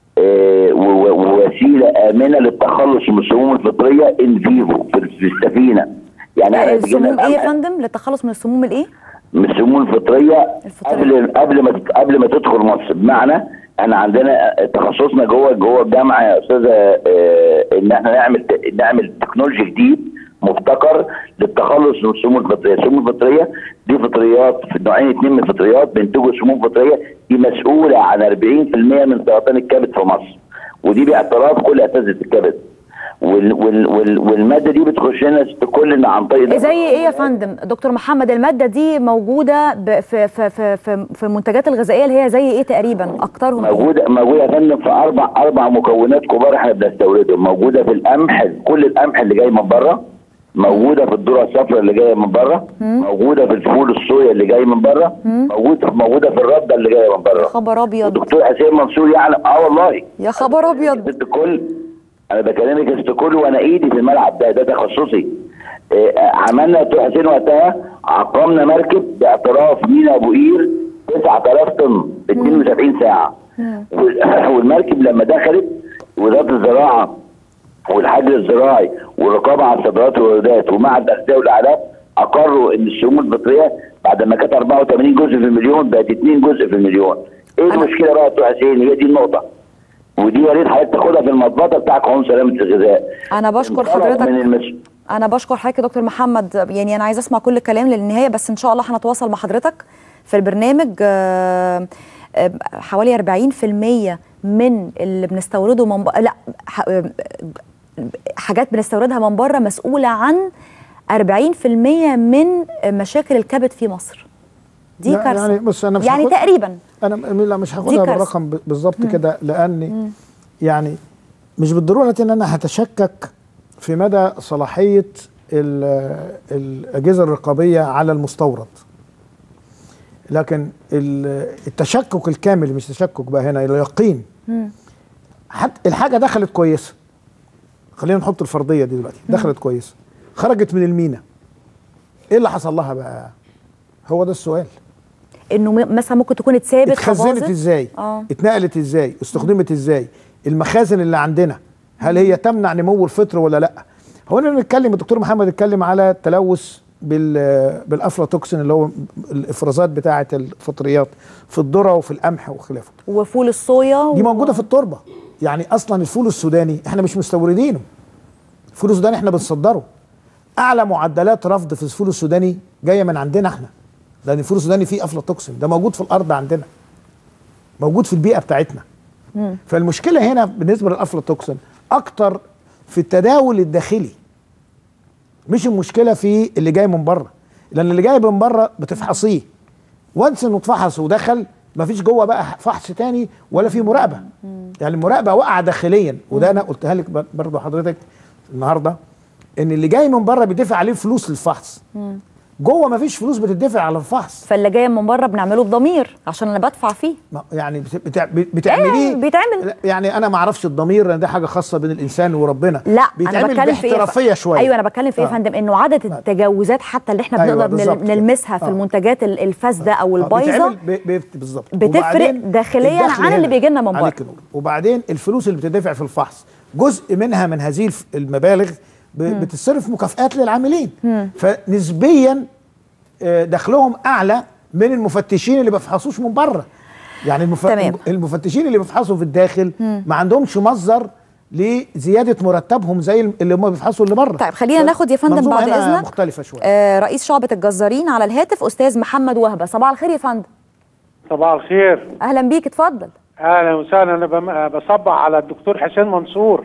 M: آه، و- و- ووسيله امنه للتخلص من السموم الفطريه ان فيفو في في السفينه يعني احنا بيجينا
A: السموم ايه يا
M: القمح-
A: فندم للتخلص من السموم الايه
M: من السموم الفطريه قبل قبل ما تت- قبل ما تدخل مصر بمعنى احنا عندنا تخصصنا جوه جوه الجامعه يا استاذه اه ان احنا نعمل ت- نعمل تكنولوجي جديد مبتكر للتخلص من السموم الفطريه، السموم الفطريه دي فطريات في نوعين اثنين من الفطريات بينتجوا سموم فطريه دي مسؤوله عن 40% من سرطان الكبد في مصر ودي باعتراف كل اساتذه الكبد وال وال وال والماده دي بتخش لنا كل عن طريق
A: زي ايه يا فندم دكتور محمد الماده دي موجوده ب- في في في في, في المنتجات الغذائيه اللي هي زي ايه تقريبا اكترهم إيه؟
M: موجوده موجوده يا فندم في اربع اربع مكونات كبار احنا بنستوردهم موجوده في القمح كل القمح اللي جاي من بره موجوده في الذره الصفراء اللي جايه من بره موجوده في الفول الصويا اللي جاي من بره موجوده موجوده في الرده اللي جايه من بره
A: خبر ابيض
M: دكتور حسين منصور يعلم اه والله
A: يا خبر ابيض
M: ست كل انا بكلمك يا ست كل وانا ايدي في الملعب ده ده تخصصي آه، عملنا يا دكتور حسين وقتها عقمنا مركب باعتراف مينا ابو قير 9000 طن في 72 ساعه وال- والمركب لما دخلت وزاره الزراعه والحجر الزراعي والرقابه على الصادرات والواردات ومعهد الاغذيه والاعلاف اقروا ان السموم الفطريه بعد ما كانت 84 جزء في المليون بقت 2 جزء في المليون. ايه المشكله بقى يا دكتور حسين؟ هي دي النقطه. ودي يا ريت حضرتك تاخدها في المضبطه بتاع قانون سلامه الغذاء.
A: انا بشكر
M: طلب
A: حضرتك
M: من المس...
A: انا بشكر حضرتك يا دكتور محمد يعني انا عايزه اسمع كل الكلام للنهايه بس ان شاء الله هنتواصل مع حضرتك في البرنامج آه، آه، حوالي 40% من اللي بنستورده من ب... لا ح- آه، حاجات بنستوردها من بره مسؤوله عن 40% من مشاكل الكبد في مصر دي
B: لا،
A: كارثه
B: يعني بص انا مش
A: يعني
B: هاخد-
A: تقريبا
B: انا م- لا مش
A: دي
B: هاخدها
A: كارثة.
B: بالرقم ب- بالظبط
A: مم.
B: كده لاني
A: مم.
B: يعني مش بالضروره ان انا هتشكك في مدى صلاحيه ال- الاجهزه الرقابيه على المستورد لكن ال- التشكك الكامل مش تشكك بقى هنا اليقين حتى الحاجه دخلت كويسه خلينا نحط الفرضيه دي دلوقتي
A: مم.
B: دخلت كويسه خرجت من المينا ايه اللي حصل لها بقى هو ده السؤال
A: انه م- مثلا ممكن تكون اتثابت
B: اتخزنت
A: فباظت.
B: ازاي
A: اه
B: اتنقلت ازاي استخدمت ازاي المخازن اللي عندنا هل هي تمنع نمو الفطر ولا لا هو انا نتكلم الدكتور محمد اتكلم على تلوث بال بالافلاتوكسين اللي هو الافرازات بتاعه الفطريات في الذره وفي القمح وخلافه
A: وفول الصويا
B: دي
A: و-
B: موجوده في التربه يعني اصلا الفول السوداني احنا مش مستوردينه الفول السوداني احنا بنصدره اعلى معدلات رفض في الفول السوداني جايه من عندنا احنا لان الفول السوداني فيه افلاتوكسين ده موجود في الارض عندنا موجود في البيئه بتاعتنا فالمشكله هنا بالنسبه للافلاتوكسين اكتر في التداول الداخلي مش المشكله في اللي جاي من بره لان اللي جاي من بره بتفحصيه وانس انه اتفحص ودخل مفيش جوه بقى فحص تاني ولا في مراقبه يعني المراقبه واقعه داخليا وده انا قلتها لك بر- برضه حضرتك النهارده ان اللي جاي من بره بيدفع عليه فلوس للفحص جوه مفيش فلوس بتدفع على الفحص
A: فاللي جاي من بره بنعمله بضمير عشان انا بدفع فيه
B: ما- يعني بت- بتع- بتعمليه
A: إيه، بيتعمل
B: لا، يعني انا ما اعرفش الضمير لأن ده حاجه خاصه بين الانسان وربنا
A: لا انا
B: بيتعمل
A: بتكلم في ايه
B: باحترافيه شويه
A: ايوه انا بتكلم في ايه يا
B: آه.
A: فندم انه عدد التجاوزات حتى اللي احنا
B: أيوة،
A: بنقدر
B: بالظبط
A: نل-
B: كده.
A: نلمسها في
B: آه.
A: المنتجات ال- الفاسده او
B: آه،
A: البايظه
B: بيتعمل ب- ب- بالظبط
A: بتفرق
B: وبعدين
A: داخلياً
B: الدخل
A: عن اللي
B: هنا.
A: بيجي لنا من بره.
B: عليك نور. وبعدين الفلوس اللي بتدفع في الفحص جزء منها من هذه الف- المبالغ ب- بتتصرف مكافآت للعاملين فنسبيا آه، دخلهم اعلى من المفتشين اللي بيفحصوش من بره يعني المف...
A: تمام.
B: المفتشين اللي بيفحصوا في الداخل
A: مم.
B: ما عندهمش مصدر لزياده مرتبهم زي اللي هم بيفحصوا اللي بره
A: طيب خلينا ناخد يا فندم
B: منظومة
A: بعد
B: هنا
A: اذنك
B: مختلفه شويه
A: آه رئيس شعبة الجزارين على الهاتف استاذ محمد وهبه صباح الخير يا فندم
N: صباح الخير
A: اهلا بيك اتفضل
N: اهلا وسهلا انا بم- بصبح على الدكتور حسين منصور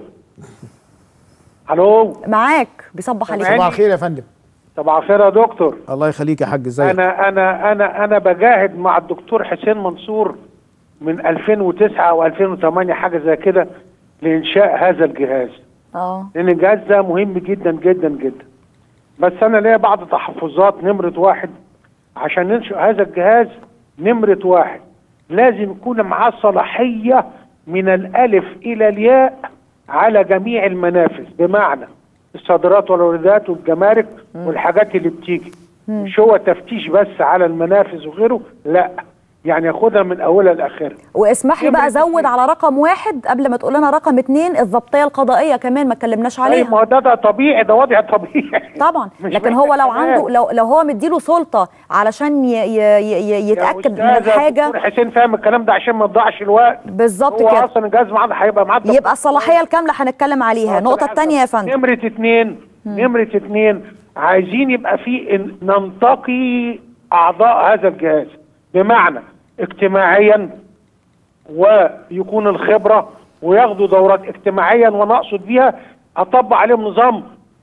N: الو
A: معاك بيصبح عليك
N: سامعني؟
B: صباح الخير يا فندم
N: صباح الخير يا دكتور
B: الله يخليك يا حاج ازيك
N: انا انا انا انا بجاهد مع الدكتور حسين منصور من 2009 او 2008 حاجه زي كده لانشاء هذا الجهاز
A: اه
N: لان الجهاز ده مهم جدا جدا جدا بس انا ليا بعض تحفظات نمره واحد عشان ننشئ هذا الجهاز نمره واحد لازم يكون معاه صلاحيه من الالف الى الياء على جميع المنافذ بمعنى الصادرات والواردات والجمارك والحاجات اللي بتيجي مش هو تفتيش بس على المنافذ وغيره لا يعني ياخدها من اولها لاخرها
A: واسمح لي بقى زود على رقم واحد قبل ما تقول لنا رقم اتنين الضبطيه القضائيه كمان ما اتكلمناش
N: طيب
A: عليها
N: ما هو ده ده طبيعي ده وضع طبيعي
A: طبعا
N: مش
A: لكن هو لو
N: محتاج
A: عنده
N: كلام.
A: لو لو هو مديله سلطه علشان ي ي ي يتاكد من
N: أستاذ
A: الحاجه
N: الدكتور حسين فاهم الكلام ده عشان ما تضيعش الوقت
A: بالظبط
N: هو
A: كده
N: اصلا الجهاز معاه هيبقى معاه
A: يبقى الصلاحيه الكامله هنتكلم عليها النقطه الثانيه يا فندم
N: نمرة اتنين نمرة اتنين عايزين يبقى في إن- ننتقي أعضاء هذا الجهاز بمعنى اجتماعيا ويكون الخبرة وياخدوا دورات اجتماعيا وأنا أقصد بيها أطبق عليهم نظام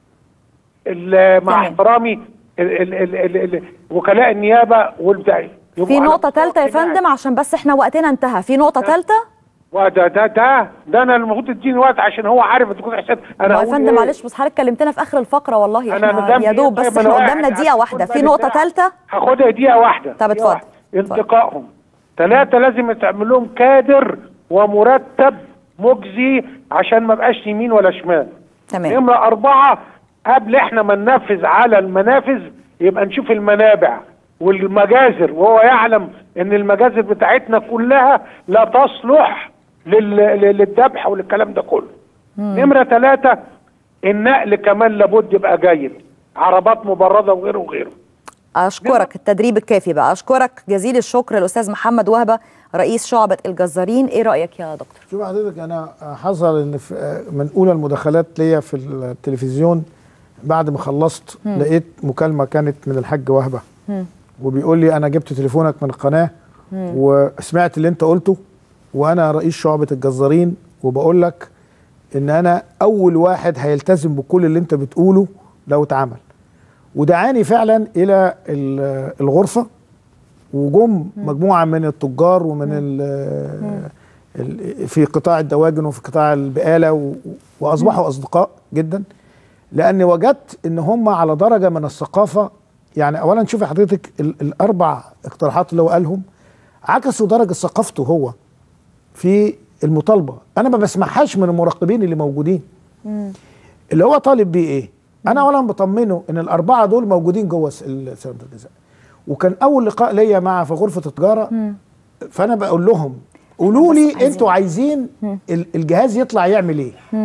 N: ال- مع احترامي ال- ال- ال- ال- ال- وكلاء النيابة والبتاع
A: في نقطه ثالثه يا فندم عشان بس احنا وقتنا انتهى في نقطه ثالثه
N: وده ده ده ده انا المفروض تديني وقت عشان هو عارف الدكتور حسين انا
A: يا
N: هقول
A: فندم
N: إيه؟
A: معلش بس حضرتك كلمتنا في اخر الفقره والله
N: أنا
A: احنا
N: ندمت
A: يا دوب
N: إيه؟
A: بس
N: طيب
A: احنا
N: أنا
A: قدامنا
N: واحد
A: دقيقه واحده في نقطه ثالثه
N: هاخدها دقيقة واحدة
A: طب اتفضل
N: انتقائهم ثلاثة لازم تعمل لهم كادر ومرتب مجزي عشان ما بقاش يمين ولا شمال
A: تمام
N: نمرة أربعة قبل احنا ما ننفذ على المنافذ يبقى نشوف المنابع والمجازر وهو يعلم ان المجازر بتاعتنا كلها لا تصلح لل- لل- للذبح وللكلام ده كله نمرة ثلاثة النقل كمان لابد يبقى جيد عربات مبردة وغيره وغيره
A: اشكرك التدريب الكافي بقى اشكرك جزيل الشكر الاستاذ محمد وهبه رئيس شعبه الجزارين ايه رايك يا دكتور
B: شوف حضرتك انا حصل ان في من اولى المداخلات ليا في التلفزيون بعد ما خلصت
A: مم.
B: لقيت مكالمه كانت من الحاج وهبه
A: مم.
B: وبيقول لي انا جبت تليفونك من القناه
A: مم.
B: وسمعت اللي انت قلته وانا رئيس شعبه الجزارين وبقول لك ان انا اول واحد هيلتزم بكل اللي انت بتقوله لو اتعمل ودعاني فعلا الى ال- الغرفه وجم مجموعه من التجار ومن ال ال في قطاع الدواجن وفي قطاع البقاله و- واصبحوا اصدقاء جدا لان وجدت ان هم على درجه من الثقافه يعني اولا شوفي حضرتك ال- الاربع اقتراحات اللي هو قالهم عكسوا درجه ثقافته هو في المطالبه انا ما بسمعهاش من المراقبين اللي موجودين اللي هو طالب بيه ايه انا اولا بطمنه ان الاربعه دول موجودين جوه س- ال- سلامه الغذاء وكان اول لقاء ليا مع في غرفه التجاره فانا بقول لهم قولوا لي انتوا عايزين ال- الجهاز يطلع يعمل ايه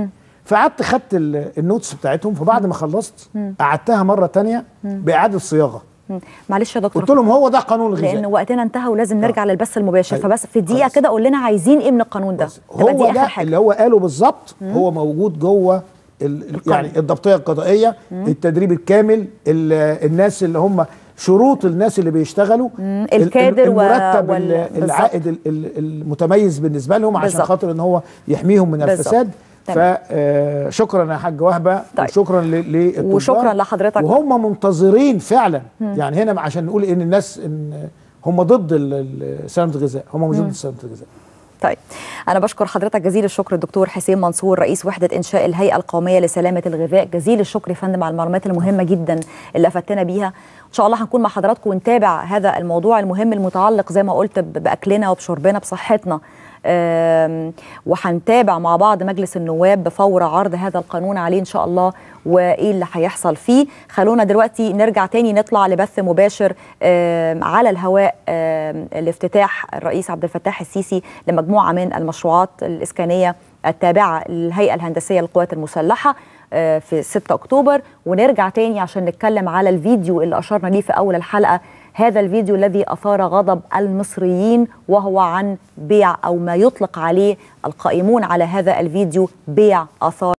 B: فقعدت خدت ال- النوتس بتاعتهم فبعد ما خلصت قعدتها مره تانية باعاده صياغه
A: مم. معلش يا دكتور
B: قلت لهم هو ده قانون الغذاء
A: لان وقتنا انتهى ولازم نرجع للبث المباشر
B: أيوة.
A: فبس في دقيقه كده قول لنا عايزين ايه من القانون ده تبقى دي
B: هو
A: اخر
B: ده
A: حاجه
B: اللي هو قاله بالظبط هو موجود جوه ال- يعني الضبطيه القضائيه التدريب الكامل ال- الناس اللي هم شروط الناس اللي بيشتغلوا ال- ال-
A: الكادر و-
B: المرتب
A: وال-
B: ال-
A: بالظبط.
B: العائد ال- ال- المتميز بالنسبه لهم عشان
A: بالظبط.
B: خاطر ان هو يحميهم من
A: بالظبط.
B: الفساد
A: تمام.
B: فشكرا يا حاج وهبه
A: طيب.
B: وشكرا ل- للتجار
A: وشكرا لحضرتك.
B: وهم منتظرين فعلا
A: مم.
B: يعني هنا عشان نقول ان الناس ان هم ضد ال- ال- سلامه الغذاء هم مش
A: مم.
B: ضد سلامه الغذاء
A: طيب أنا بشكر حضرتك جزيل الشكر الدكتور حسين منصور رئيس وحدة إنشاء الهيئة القومية لسلامة الغذاء جزيل الشكر يا فندم على المعلومات المهمة جدا اللي أفدتنا بيها إن شاء الله هنكون مع حضراتكم ونتابع هذا الموضوع المهم المتعلق زي ما قلت ب- بأكلنا وبشربنا بصحتنا آم، وهنتابع مع بعض مجلس النواب بفور عرض هذا القانون عليه ان شاء الله وايه اللي هيحصل فيه خلونا دلوقتي نرجع تاني نطلع لبث مباشر آم، على الهواء آم، لافتتاح الرئيس عبد الفتاح السيسي لمجموعه من المشروعات الاسكانيه التابعه للهيئه الهندسيه للقوات المسلحه آه، في 6 اكتوبر ونرجع تاني عشان نتكلم على الفيديو اللي اشرنا ليه في اول الحلقه هذا الفيديو الذي اثار غضب المصريين وهو عن بيع او ما يطلق عليه القائمون على هذا الفيديو بيع اثار